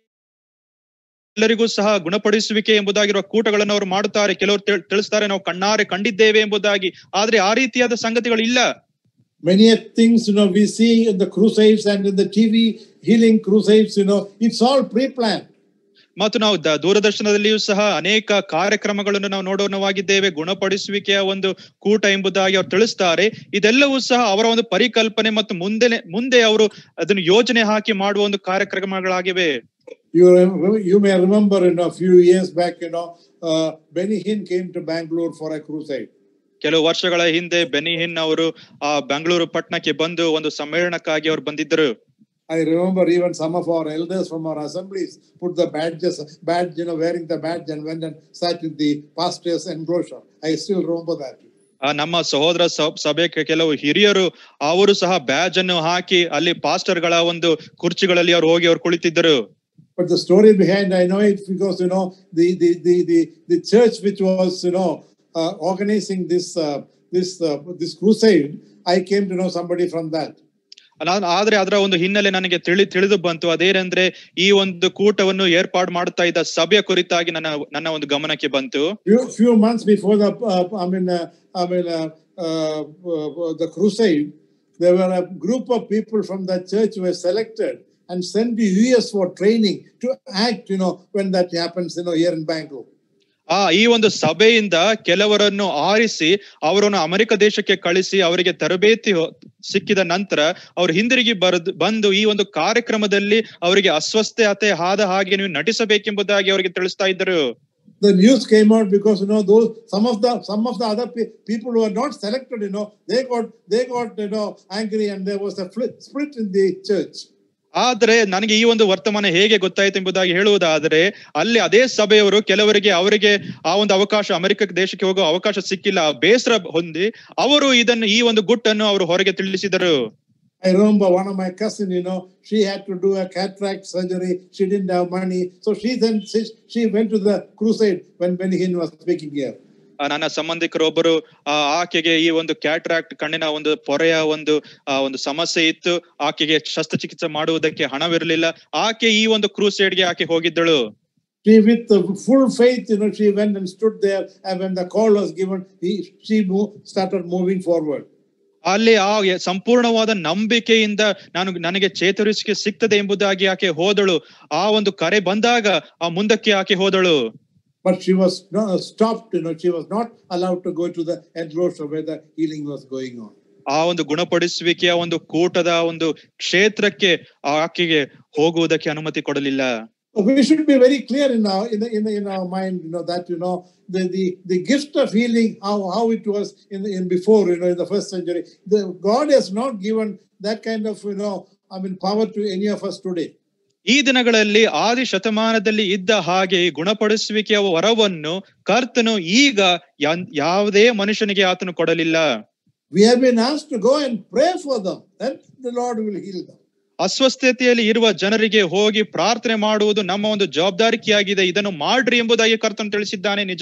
ಎಲ್ಲರಿಗೂ ಸಹ ಗುಣಪಡಿಸುವಿಕೆ ಎಂಬುದಾಗಿರುವ ಕೂಟಗಳನ್ನು ಅವರು ಮಾಡುತ್ತಾರೆ ಕೆಲವರು ತಿಳ್- ತಿಳಿಸ್ತಾರೆ ನಾವು ಕಣ್ಣಾರೆ ಕಂಡಿದ್ದೇವೆ ಎಂಬುದಾಗಿ ಆದ್ರೆ ಆ ರೀತಿಯಾದ ಸಂಗತಿಗಳು ಇಲ್ಲ Many things, you know, we see in the crusades and in the TV healing crusades, you know, it's all pre-planned. ಮತ್ತು ನಾವು ದ- ದೂರದರ್ಶನದಲ್ಲಿಯೂ ಸಹ ಅನೇಕ ಕಾರ್ಯಕ್ರಮಗಳನ್ನು ನಾವು ನೋಡೋಣವಾಗಿದ್ದೇವೆ ಗುಣಪಡಿಸುವಿಕೆಯ ಒಂದು ಕೂಟ ಎಂಬುದಾಗಿ ಅವ್ರು ತಿಳಿಸ್ತಾರೆ ಇದೆಲ್ಲವೂ ಸಹ ಅವರ ಒಂದು ಪರಿಕಲ್ಪನೆ ಮತ್ತು ಮುಂದೆ ಮುಂದೆ ಅವರು ಅದನ್ನು ಯೋಜನೆ ಹಾಕಿ ಮಾಡುವ ಒಂದು ಕಾರ್ಯಕ್ರಮಗಳಾಗಿವೆ You, rem- you may remember in a few years back, you know, uh, Benny Hinn came to Bangalore for a crusade. ಕೆಲವು ವರ್ಷಗಳ ಹಿಂದೆ ಬೆನಿಹಿನ್ ಅವರು ಆ ಬೆಂಗಳೂರು ಪಟ್ಟಣಕ್ಕೆ ಬಂದು ಒಂದು ಸಮ್ಮೇಳನಕ್ಕಾಗಿ ಅವರು ಬಂದಿದ್ದರು I remember even some of our elders from our assemblies put the badges, badge, you know, wearing the badge and went and sat in the pastor's enclosure. I still remember that. ಆ ನಮ್ಮ ಸಹೋದರ ಸ- ಸಭೆಗೆ ಕೆಲವು ಹಿರಿಯರು ಅವರು ಸಹ ಬ್ಯಾಜ್ ಅನ್ನು ಹಾಕಿ ಅಲ್ಲಿ ಪಾಸ್ಟರ್ ಗಳ ಒಂದು ಕುರ್ಚಿಗಳಲ್ಲಿ ಅವ್ರು ಹೋಗಿ ಅವ್ರು ಕುಳಿತಿದ್ದರು But the story behind, I know it because, you know, the, the, the, the, the church which was, you know, uh, organizing this, uh, this, uh, this crusade, I came to know somebody from that. ನಾನು ಆದ್ರೆ ಅದರ ಒಂದು ಹಿನ್ನೆಲೆ ನನಗೆ ತಿಳಿ ತಿಳಿದು ಬಂತು ಅದೇನೆಂದ್ರೆ ಈ ಒಂದು ಕೂಟವನ್ನು ಏರ್ಪಾಡು ಮಾಡುತ್ತಾ ಇದ್ದ ಸಭೆಯ ಕುರಿತಾಗಿ ನನ್ನ ನನ್ನ ಒಂದು ಗಮನಕ್ಕೆ ಬಂತು Few, few months before the, uh, I mean, uh, I mean, uh, uh, uh, the crusade, there were a group of people from that church who were selected and sent to US for training to act, you know, when that happens, you know, here in Bangalore. ಆ ಈ ಒಂದು ಸಭೆಯಿಂದ ಕೆಲವರನ್ನು ಆರಿಸಿ ಅವರನ್ನು ಅಮೆರಿಕ ದೇಶಕ್ಕೆ ಕಳಿಸಿ ಅವರಿಗೆ ತರಬೇತಿ ಹೊ- ಸಿಕ್ಕಿದ ನಂತರ ಅವರು ಹಿಂದಿರುಗಿ ಬರದ್ ಬಂದು ಈ ಒಂದು ಕಾರ್ಯಕ್ರಮದಲ್ಲಿ ಅವರಿಗೆ ಅಸ್ವಸ್ಥತೆ ಆದ ಹಾಗೆ ನೀವು ನಟಿಸಬೇಕೆಂಬುದಾಗಿ ಅವರಿಗೆ ತಿಳಿಸ್ತಾ ಇದ್ದರು The news came out because you know those some of the some of the other pe- people who were not selected, you know, they got they got you know angry and there was a fli- split in the church. ಆದ್ರೆ ನನಗೆ ಈ ಒಂದು ವರ್ತಮಾನ ಹೇಗೆ ಗೊತ್ತಾಯ್ತು ಎಂಬುದಾಗಿ ಹೇಳುವುದಾದ್ರೆ ಅಲ್ಲಿ ಅದೇ ಸಭೆಯವರು ಕೆಲವರಿಗೆ ಅವರಿಗೆ ಆ ಒಂದು ಅವಕಾಶ ಅಮೆರಿಕ ದೇಶಕ್ಕೆ ಹೋಗೋ ಅವಕಾಶ ಸಿಕ್ಕಿಲ್ಲ ಬೇಸರ ಹೊಂದಿ ಅವರು ಇದನ್ನು ಈ ಒಂದು ಗುಟ್ಟನ್ನು ಅವರು ಹೊರಗೆ ತಿಳಿಸಿದರು I remember one of my cousin, you know, she had to do a cataract surgery. She didn't have money. So she then she, she went to the crusade when Benny Hinn was speaking here. ಆ, ನನ್ನ ಸಂಬಂಧಿಕರೊಬ್ಬರು ಆ, ಆಕೆಗೆ ಈ ಒಂದು ಕ್ಯಾಟ್ರಾಕ್ಟ್ ಕಣ್ಣಿನ ಒಂದು ಪೊರೆಯ ಒಂದು ಆ, ಒಂದು ಸಮಸ್ಯೆ ಇತ್ತು ಆಕೆಗೆ ಶಸ್ತ್ರಚಿಕಿತ್ಸೆ ಮಾಡುವುದಕ್ಕೆ ಹಣವಿರಲಿಲ್ಲ ಆಕೆ ಈ ಒಂದು ಕ್ರೂಸೈಡ್ಗೆ ಆಕೆ ಹೋಗಿದ್ದಳು She, with the full faith, you know, she went and stood there. And when the call was given, he, she moved, started moving forward. ಅಲ್ಲಿ ಆ ಯ- ಸಂಪೂರ್ಣವಾದ ನಂಬಿಕೆಯಿಂದ ನಾನು ನನಗೆ ಚೇತರಿಸಿಕೆ ಸಿಗ್ತದೆ ಎಂಬುದಾಗಿ ಆಕೆ ಹೋದಳು ಆ ಒಂದು ಕರೆ ಬಂದಾಗ ಆ ಮುಂದಕ್ಕೆ ಆಕೆ ಹೋದಳು But she was not, stopped, you know, she was not allowed to go to the enclosure where the healing was going on. ಆ ಒಂದು ಗುಣಪಡಿಸುವಿಕೆಯ ಒಂದು ಕೂಟದ ಒಂದು ಕ್ಷೇತ್ರಕ್ಕೆ ಆಕೆಗೆ ಹೋಗುವುದಕ್ಕೆ ಅನುಮತಿ ಕೊಡಲಿಲ್ಲ We should be very clear in our in, in, in our mind, you know, that you know the, the, the gift of healing, how, how it was in, in before, you know, in the first century. The, God has not given that kind of, you know, I mean, power to any of us today. ಈ ದಿನಗಳಲ್ಲಿ ಆದಿ ಶತಮಾನದಲ್ಲಿ ಇದ್ದ ಹಾಗೆ ಈ ಗುಣಪಡಿಸುವಿಕೆಯ ವರವನ್ನು ಕರ್ತನು ಈಗ ಯಾನ್- ಯಾವುದೇ ಮನುಷ್ಯನಿಗೆ ಆತನು ಕೊಡಲಿಲ್ಲ We have been asked to go and pray for them, then the Lord will heal them. ಅಸ್ವಸ್ಥತೆಯಲ್ಲಿ ಇರುವ ಜನರಿಗೆ ಹೋಗಿ ಪ್ರಾರ್ಥನೆ ಮಾಡುವುದು ನಮ್ಮ ಒಂದು ಜವಾಬ್ದಾರಿಕೆಯಾಗಿದೆ ಇದನ್ನು ಮಾಡ್ರಿ ಎಂಬುದಾಗಿ ಕರ್ತನು ತಿಳಿಸಿದ್ದಾನೆ ನಿಜ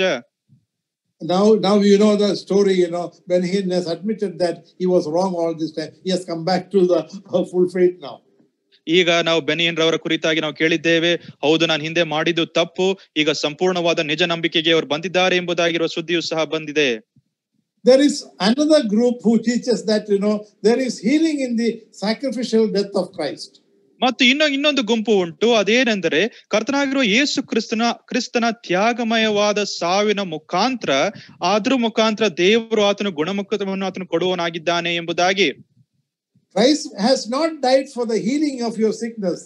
Now, now you know the story, you know, when he has admitted that he was wrong all this time, he has come back to the uh, full faith now. ಈಗ ನಾವು ಬೆನಿಯನ್ ರವರ ಕುರಿತಾಗಿ ನಾವು ಕೇಳಿದ್ದೇವೆ ಹೌದು ನಾನು ಹಿಂದೆ ಮಾಡಿದ್ದು ತಪ್ಪು ಈಗ ಸಂಪೂರ್ಣವಾದ ನಿಜ ನಂಬಿಕೆಗೆ ಅವರು ಬಂದಿದ್ದಾರೆ ಎಂಬುದಾಗಿರುವ ಸುದ್ದಿಯು ಸಹ ಬಂದಿದೆ There is another group who teaches that, you know, there is healing in the sacrificial death of Christ. ಮತ್ತು ಇನ್ನು ಇನ್ನೊಂದು ಗುಂಪು ಉಂಟು ಅದೇನೆಂದರೆ ಕರ್ತನಾಗಿರುವ ಯೇಸು ಕ್ರಿಸ್ತನ ಕ್ರಿಸ್ತನ ತ್ಯಾಗಮಯವಾದ ಸಾವಿನ ಮುಖಾಂತರ ಅದ್ರ ಮುಖಾಂತರ ದೇವರು ಆತನು ಗುಣಮುಖವನ್ನು ಆತನು ಕೊಡುವನಾಗಿದ್ದಾನೆ ಎಂಬುದಾಗಿ Christ has not died for the healing of your sickness.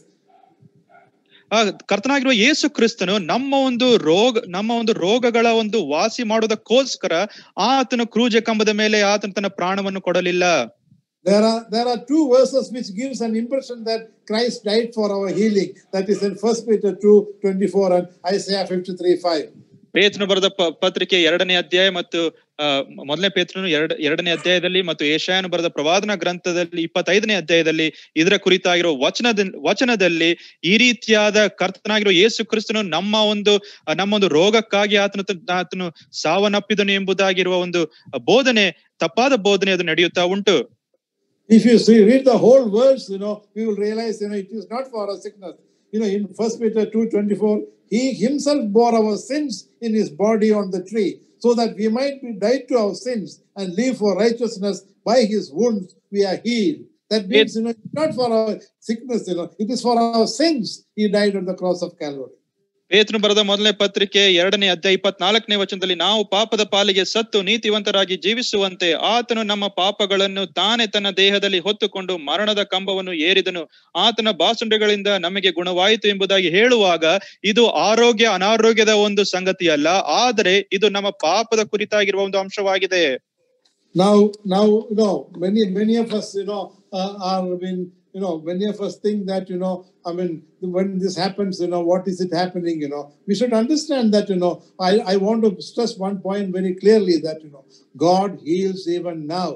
ಆ ಕರ್ತನಾಗಿರುವ ಯೇಸು ಕ್ರಿಸ್ತನು ನಮ್ಮ ಒಂದು ರೋಗ ನಮ್ಮ ಒಂದು ರೋಗಗಳ ಒಂದು ವಾಸಿ ಮಾಡೋದಕ್ಕೋಸ್ಕರ ಆತನು ಕ್ರೂಜ ಕಂಬದ ಮೇಲೆ ಆತನು ತನ್ನ ಪ್ರಾಣವನ್ನು ಕೊಡಲಿಲ್ಲ There are there are two verses which gives an impression that Christ died for our healing. That is in First Peter 2, 24 and Isaiah 53, 5. ಪೇತ್ರನು ಬರೆದ ಪ- ಪತ್ರಿಕೆ ಎರಡನೇ ಅಧ್ಯಾಯ ಮತ್ತು ಆ, ಮೊದಲನೇ ಪೇತ್ರನು ಎರಡ ಎರಡನೇ ಅಧ್ಯಾಯದಲ್ಲಿ ಮತ್ತು ಏಷಾಯನು ಬರೆದ ಪ್ರವಾದನ ಗ್ರಂಥದಲ್ಲಿ ಇಪ್ಪತ್ತೈದನೇ ಅಧ್ಯಾಯದಲ್ಲಿ ಇದರ ಕುರಿತಾಗಿರೋ ವಚನದ ವಚನದಲ್ಲಿ ಈ ರೀತಿಯಾದ ಕರ್ತನಾಗಿರೋ ಯೇಸು ಕ್ರಿಸ್ತನು ನಮ್ಮ ಒಂದು ಆ, ನಮ್ಮ ಒಂದು ರೋಗಕ್ಕಾಗಿ ಆತನ ಆತನು ಸಾವನ್ನಪ್ಪಿದನು ಎಂಬುದಾಗಿರುವ ಒಂದು ಬೋಧನೆ ತಪ್ಪಾದ ಬೋಧನೆ ಅದು ನಡೆಯುತ್ತಾ ಉಂಟು If you see, read the whole verse, you know, we will realize, you know, it is not for our sickness. You know, in First Peter 2, 24, he himself bore our sins in his body on the tree, so that we might be died to our sins and live for righteousness. By his wounds we are healed. That means, you know, it's not for our sickness, you know, it is for our sins. He died on the cross of Calvary. ಪೇತ್ರನು ಬರೆದ ಮೊದಲನೇ ಪತ್ರಿಕೆ ಎರಡನೇ ಅಧ್ಯಾಯ ಇಪ್ಪತ್ನಾಲ್ಕನೇ ವಚನದಲ್ಲಿ ನಾವು ಪಾಪದ ಪಾಲಿಗೆ ಸತ್ತು ನೀತಿವಂತರಾಗಿ ಜೀವಿಸುವಂತೆ ಆತನು ನಮ್ಮ ಪಾಪಗಳನ್ನು ತಾನೇ ತನ್ನ ದೇಹದಲ್ಲಿ ಹೊತ್ತುಕೊಂಡು ಮರಣದ ಕಂಬವನ್ನು ಏರಿದನು ಆತನ ಬಾಸುಂಡೆಗಳಿಂದ ನಮಗೆ ಗುಣವಾಯಿತು ಎಂಬುದಾಗಿ ಹೇಳುವಾಗ ಇದು ಆರೋಗ್ಯ ಅನಾರೋಗ್ಯದ ಒಂದು ಸಂಗತಿ ಅಲ್ಲ ಆದರೆ ಇದು ನಮ್ಮ ಪಾಪದ ಕುರಿತಾಗಿರುವ ಒಂದು ಅಂಶವಾಗಿದೆ Now, now, you know, many, many of us, you know, uh, are, I mean, you know, many of us think that, you know, I mean, when this happens, you know, what is it happening, you know? We should understand that, you know, I, I want to stress one point very clearly that, you know, God heals even now.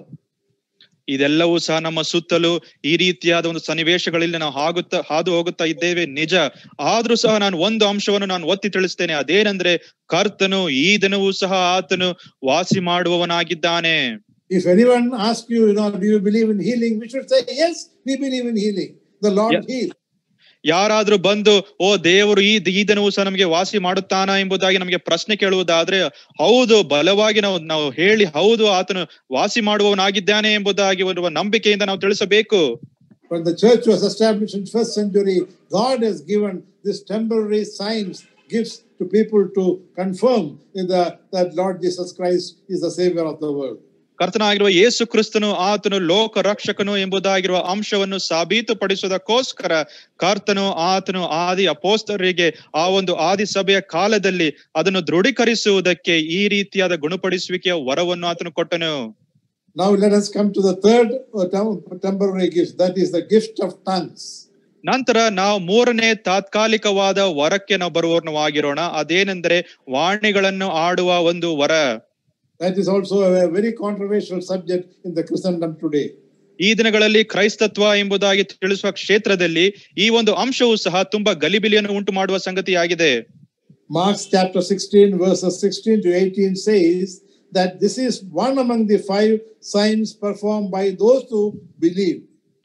ಇದೆಲ್ಲವೂ ಸಹ ನಮ್ಮ ಸುತ್ತಲೂ ಈ ರೀತಿಯಾದ ಒಂದು ಸನ್ನಿವೇಶಗಳಲ್ಲಿ ನಾವು ಹಾಗುತ್ತಾ ಹಾದು ಹೋಗುತ್ತಾ ಇದ್ದೇವೆ ನಿಜ ಆದ್ರೂ ಸಹ ನಾನು ಒಂದು ಅಂಶವನ್ನು ನಾನು ಒತ್ತಿ ತಿಳಿಸ್ತೇನೆ ಅದೇನೆಂದ್ರೆ ಕರ್ತನು ಈ ದಿನವೂ ಸಹ ಆತನು ವಾಸಿ ಮಾಡುವವನಾಗಿದ್ದಾನೆ If anyone asks you, you know, do you believe in healing? We should say, yes, we believe in healing. The Lord Yeah. heals. ಯಾರಾದ್ರೂ ಬಂದು ಓ ದೇವರು ಈ ಈ ದಿನವೂ ಸಹ ನಮಗೆ ವಾಸಿ ಮಾಡುತ್ತಾನ ಎಂಬುದಾಗಿ ನಮಗೆ ಪ್ರಶ್ನೆ ಕೇಳುವುದಾದ್ರೆ ಹೌದು ಬಲವಾಗಿ ನಾವು ನಾವು ಹೇಳಿ ಹೌದು ಆತನು ವಾಸಿ ಮಾಡುವವನಾಗಿದ್ದಾನೆ ಎಂಬುದಾಗಿ ಒಂದು ನಂಬಿಕೆಯಿಂದ ನಾವು ತಿಳಿಸಬೇಕು When the church was established in first century, God has given this temporary signs, gifts to people to confirm in the, that Lord Jesus Christ is the Savior of the world. ಕರ್ತನಾಗಿರುವ ಯೇಸು ಕ್ರಿಸ್ತನು ಆತನು ಲೋಕ ರಕ್ಷಕನು ಎಂಬುದಾಗಿರುವ ಅಂಶವನ್ನು ಸಾಬೀತುಪಡಿಸುವುದಕ್ಕೋಸ್ಕರ ಕರ್ತನು ಆತನು ಆದಿ ಅಪೋಸ್ತರಿಗೆ ಆ ಒಂದು ಆದಿ ಸಭೆಯ ಕಾಲದಲ್ಲಿ ಅದನ್ನು ದೃಢೀಕರಿಸುವುದಕ್ಕೆ ಈ ರೀತಿಯಾದ ಗುಣಪಡಿಸುವಿಕೆಯ ವರವನ್ನು ಆತನು ಕೊಟ್ಟನು Now let us come to the third uh, tem- temporary gift, that is the gift of tongues. ನಂತರ ನಾವು ಮೂರನೇ ತಾತ್ಕಾಲಿಕವಾದ ವರಕ್ಕೆ ನಾವು ಬರುವವನಾಗಿರೋಣ ಅದೇನೆಂದರೆ ವಾಣಿಗಳನ್ನು ಆಡುವ ಒಂದು ವರ That is also a very controversial subject in the Christendom today. ಈ ದಿನಗಳಲ್ಲಿ ಕ್ರೈಸ್ತತ್ವ ಎಂಬುದಾಗಿ ತಿಳಿಸುವ ಕ್ಷೇತ್ರದಲ್ಲಿ ಈ ಒಂದು ಅಂಶವು ಸಹ ತುಂಬಾ ಗಲಿಬಿಲಿಯನ್ನು ಉಂಟು ಮಾಡುವ ಸಂಗತಿಯಾಗಿದೆ Mark chapter 16, verses 16 to 18 says that this is one among the five signs performed by those who believe.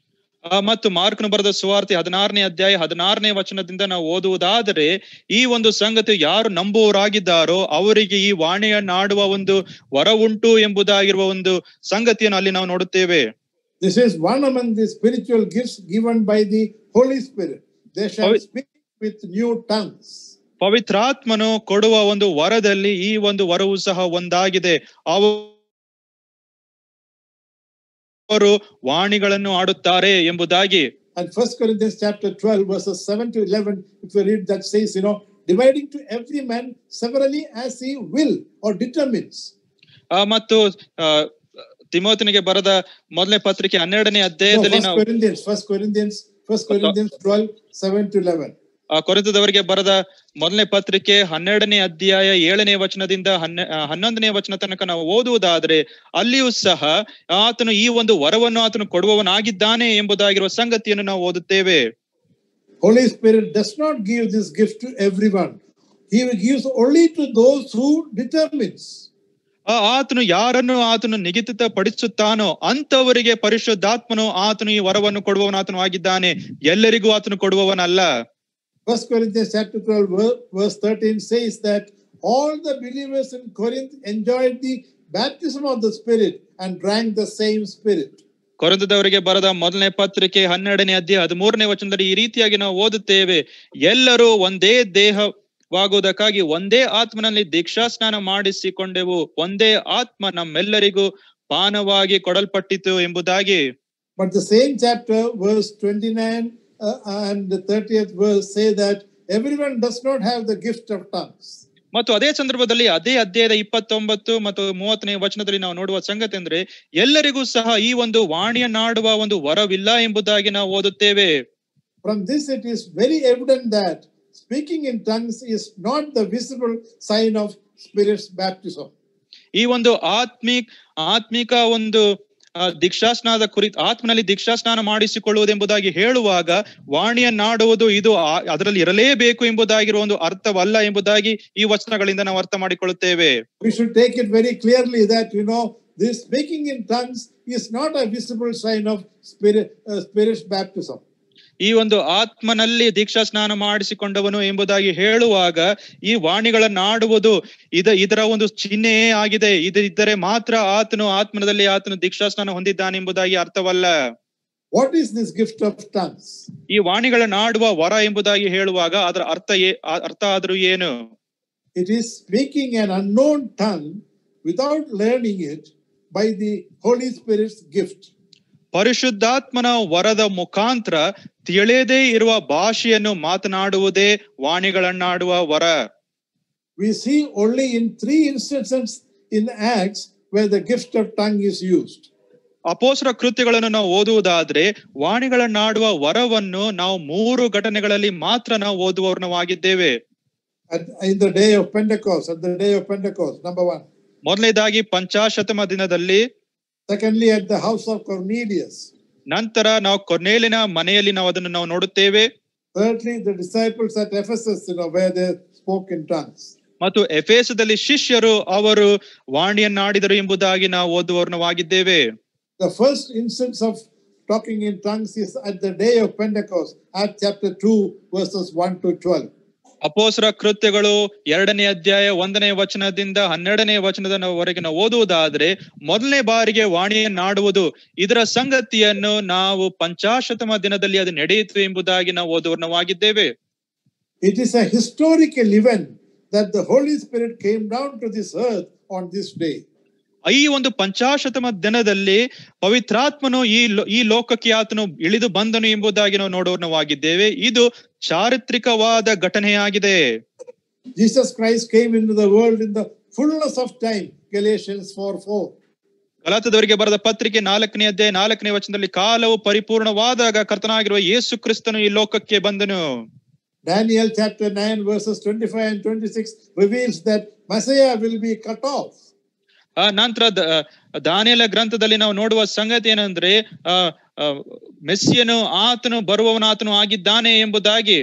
ಆ, ಮತ್ತು ಮಾರ್ಕನು ಬರೆದ ಸುವಾರ್ತೆ ಹದಿನಾರನೇ ಅಧ್ಯಾಯ ಹದಿನಾರನೇ ವಚನದಿಂದ ನಾವು ಓದುವುದಾದರೆ ಈ ಒಂದು ಸಂಗತಿ ಯಾರು ನಂಬುವವರಾಗಿದ್ದಾರೋ ಅವರಿಗೆ ಈ ವಾಣಿಯನ್ನಾಡುವ ಒಂದು ವರ ಉಂಟು ಎಂಬುದಾಗಿರುವ ಒಂದು ಸಂಗತಿಯನ್ನು ಅಲ್ಲಿ ನಾವು ನೋಡುತ್ತೇವೆ This is one among the spiritual gifts given by the Holy Spirit. They shall Holy- speak with new tongues. ಪವಿತ್ರಾತ್ಮನು ಕೊಡುವ ಒಂದು ವರದಲ್ಲಿ ಈ ಒಂದು ವರವು ಸಹ ಒಂದಾಗಿದೆ ಅವರು ವಾಣಿಗಳನ್ನು ಆಡುತ್ತಾರೆ ಎಂಬುದಾಗಿ And First Corinthians chapter 12, verses 7 to 11, if you read that says, you know, dividing to every man severally as he will or determines. ಆ, ಮತ್ತು ಆ, ತಿಮೋತಿನಿಗೆ ಬರೆದ ಮೊದಲನೇ ಪತ್ರಿಕೆ ಹನ್ನೆರಡನೇ No, ಅಧ್ಯಾಯದಲ್ಲಿ First ನಾವು Corinthians, First Corinthians, First Corinthians 12, 7 to 11. ಆ, ಕೊರಿಂಥದವರಿಗೆ ಬರೆದ ಮೊದಲನೇ ಪತ್ರಿಕೆ ಹನ್ನೆರಡನೇ ಅಧ್ಯಾಯ ಏಳನೇ ವಚನದಿಂದ ಹನ್ನೆ ಆ, ಹನ್ನೊಂದನೇ ವಚನ ತನಕ ನಾವು ಓದುವುದಾದ್ರೆ ಅಲ್ಲಿಯೂ ಸಹ ಆತನು ಈ ಒಂದು ವರವನ್ನು ಆತನು ಕೊಡುವವನಾಗಿದ್ದಾನೆ ಎಂಬುದಾಗಿರುವ ಸಂಗತಿಯನ್ನು ನಾವು ಓದುತ್ತೇವೆ Holy Spirit does not give this gift to everyone. He gives only to those who determines. ಆ ಆತನು ಯಾರನ್ನು ಆತನು ನಿಗದಿತ ಪಡಿಸುತ್ತಾನೋ ಅಂತವರಿಗೆ ಪರಿಶುದ್ಧಾತ್ಮನು ಆತನು ಈ ವರವನ್ನು ಕೊಡುವವನು ಆತನು ಆಗಿದ್ದಾನೆ ಎಲ್ಲರಿಗೂ ಆತನು ಕೊಡುವವನಲ್ಲ First Corinthians chapter 12, ver- verse 13 says that all the believers in Corinth enjoyed the baptism of the Spirit and drank the same Spirit. ಕೊರಂದದವರಿಗೆ ಬರೆದ ಮೊದಲನೇ ಪತ್ರಿಕೆ ಹನ್ನೆರಡನೇ ಅಧ್ಯಾಯ ಹದಿಮೂರನೇ ವಚನದಲ್ಲಿ ಈ ರೀತಿಯಾಗಿ ನಾವು ಓದುತ್ತೇವೆ ಎಲ್ಲರೂ ಒಂದೇ ದೇಹವಾಗುವುದಕ್ಕಾಗಿ ಒಂದೇ ಆತ್ಮನಲ್ಲಿ ದೀಕ್ಷಾ ಸ್ನಾನ ಮಾಡಿಸಿಕೊಂಡೆವು ಒಂದೇ ಆತ್ಮ ನಮ್ಮೆಲ್ಲರಿಗೂ ಪಾನವಾಗಿ ಕೊಡಲ್ಪಟ್ಟಿತು ಎಂಬುದಾಗಿ But the same chapter, verse 29 uh, and the 30th verse say that everyone does not have the gift of tongues. ಮತ್ತು ಅದೇ ಸಂದರ್ಭದಲ್ಲಿ ಅದೇ ಅಧ್ಯಾಯದ ಇಪ್ಪತ್ತೊಂಬತ್ತು ಮತ್ತು ಮೂವತ್ತನೇ ವಚನದಲ್ಲಿ ನಾವು ನೋಡುವ ಸಂಗತಿ ಅಂದ್ರೆ ಎಲ್ಲರಿಗೂ ಸಹ ಈ ಒಂದು ವಾಣಿಯನ್ನಾಡುವ ಒಂದು ವರವಿಲ್ಲ ಎಂಬುದಾಗಿ ನಾವು ಓದುತ್ತೇವೆ From this, it is very evident that speaking in tongues is not the visible sign of Spirit's baptism. ಈ ಒಂದು ಆತ್ಮಿಕ್ ಆತ್ಮಿಕ ಒಂದು ಆ, ದೀಕ್ಷಾಸ್ನಾನದ ಕುರಿತು ಆತ್ಮನಲ್ಲಿ ದೀಕ್ಷಾಸ್ನಾನ ಮಾಡಿಸಿಕೊಳ್ಳುವುದೆಂಬುದಾಗಿ ಹೇಳುವಾಗ ವಾಣಿಯನ್ನಾಡುವುದು ಇದು ಆ- ಅದರಲ್ಲಿ ಇರಲೇಬೇಕು ಎಂಬುದಾಗಿರುವ ಒಂದು ಅರ್ಥವಲ್ಲ ಎಂಬುದಾಗಿ ಈ ವಚನಗಳಿಂದ ನಾವು ಅರ್ಥ ಮಾಡಿಕೊಳ್ಳುತ್ತೇವೆ We should take it very clearly that, you know, this speaking in tongues is not a visible sign of Spirit, uh, Spirit's baptism. ಈ ಒಂದು ಆತ್ಮನಲ್ಲಿ ದೀಕ್ಷಾ ಸ್ನಾನ ಮಾಡಿಸಿಕೊಂಡವನು ಎಂಬುದಾಗಿ ಹೇಳುವಾಗ ಈ ವಾಣಿಗಳನ್ನಾಡುವುದು ಇದ ಇದರ ಒಂದು ಚಿಹ್ನೆಯೇ ಆಗಿದೆ ಇದು ಇದ್ದರೆ ಮಾತ್ರ ಆತನು ಆತ್ಮನಲ್ಲಿ ಆತನು ದೀಕ್ಷಾ ಸ್ನಾನ ಹೊಂದಿದ್ದಾನೆ ಎಂಬುದಾಗಿ ಅರ್ಥವಲ್ಲ What is this gift of tongues? ಈ ವಾಣಿಗಳನ್ನಾಡುವ ವರ ಎಂಬುದಾಗಿ ಹೇಳುವಾಗ ಅದರ ಅರ್ಥ ಏ ಆ- ಅರ್ಥ ಆದ್ರೂ ಏನು It is speaking an unknown tongue without learning it by the Holy Spirit's gift. ಪರಿಶುದ್ಧಾತ್ಮನ ವರದ ಮುಖಾಂತರ ತಿಳಿಯದೇ ಇರುವ ಭಾಷೆಯನ್ನು ಮಾತನಾಡುವುದೇ ವಾಣಿಗಳನ್ನಾಡುವ ವರ We see only in three instances in Acts where the gift of tongue is used. ಅಪೋಸರ ಕೃತ್ಯಗಳನ್ನು ನಾವು ಓದುವುದಾದ್ರೆ ವಾಣಿಗಳನ್ನಾಡುವ ವರವನ್ನು ನಾವು ಮೂರು ಘಟನೆಗಳಲ್ಲಿ ಮಾತ್ರ ನಾವು ಓದುವವರ್ಣವಾಗಿದ್ದೇವೆ At, in the day of Pentecost, at the day of Pentecost, number one. ಮೊದಲನೇದಾಗಿ ಪಂಚಾಶತಮ ದಿನದಲ್ಲಿ Secondly, at the house of Cornelius. ನಂತರ ನಾವು ಕೊರ್ನೇಲಿನ ಮನೆಯಲ್ಲಿ ನಾವು ಅದನ್ನು ನಾವು ನೋಡುತ್ತೇವೆ Thirdly, the disciples at Ephesus, you know, where they spoke in tongues. ಮತ್ತು ಎಫೇಸದಲ್ಲಿ ಶಿಷ್ಯರು ಅವರು ವಾಣಿಯನ್ನಾಡಿದರು ಎಂಬುದಾಗಿ ನಾವು ಓದುವರ್ಣವಾಗಿದ್ದೇವೆ The first instance of talking in tongues is at the day of Pentecost, Acts chapter 2, verses 1 to 12. ಅಪೋಸರ ಕೃತ್ಯಗಳು ಎರಡನೇ ಅಧ್ಯಾಯ ಒಂದನೇ ವಚನದಿಂದ ಹನ್ನೆರಡನೇ ವಚನದವರೆಗೆ ನಾವು ಓದುವುದಾದ್ರೆ ಮೊದಲನೇ ಬಾರಿಗೆ ವಾಣಿಯನ್ನಾಡುವುದು ಇದರ ಸಂಗತಿಯನ್ನು ನಾವು ಪಂಚಾಶತಮ ದಿನದಲ್ಲಿ ಅದು ನಡೆಯಿತು ಎಂಬುದಾಗಿ ನಾವು ಓದುವರ್ಣವಾಗಿದ್ದೇವೆ It is a historical event that the Holy Spirit came down to this earth on this day. ಈ ಒಂದು ಪಂಚಾಶತಮ ದಿನದಲ್ಲಿ ಪವಿತ್ರಾತ್ಮನು ಈ ಲೋ- ಈ ಲೋಕಕ್ಕೆ ಆತನು ಇಳಿದು ಬಂದನು ಎಂಬುದಾಗಿ ನಾವು ನೋಡೋಣವಾಗಿದ್ದೇವೆ ಇದು ಚಾರಿತ್ರಿಕವಾದ ಘಟನೆಯಾಗಿದೆ Jesus Christ came into the world in the fullness of time, Galatians 4 4. ಗಲಾತದವರಿಗೆ ಬರೆದ ಪತ್ರಿಕೆ ನಾಲ್ಕನೇ ಅಧ್ಯಾಯ ನಾಲ್ಕನೇ ವಚನದಲ್ಲಿ ಕಾಲವು ಪರಿಪೂರ್ಣವಾದಾಗ ಕರ್ತನಾಗಿರುವ ಯೇಸು ಕ್ರಿಸ್ತನು ಈ ಲೋಕಕ್ಕೆ ಬಂದನು Daniel chapter 9, verses 25 and 26 reveals that Messiah will be cut off. ಆ ನಂತರ ದ- ದಾನಿಯೇಲ ಗ್ರಂಥದಲ್ಲಿ ನಾವು ನೋಡುವ ಸಂಗತಿ ಏನಂದ್ರೆ ಆ ಆ, ಮೆಸ್ಸಿಯನು ಆತನು ಬರುವವನಾತನು ಆಗಿದ್ದಾನೆ ಎಂಬುದಾಗಿ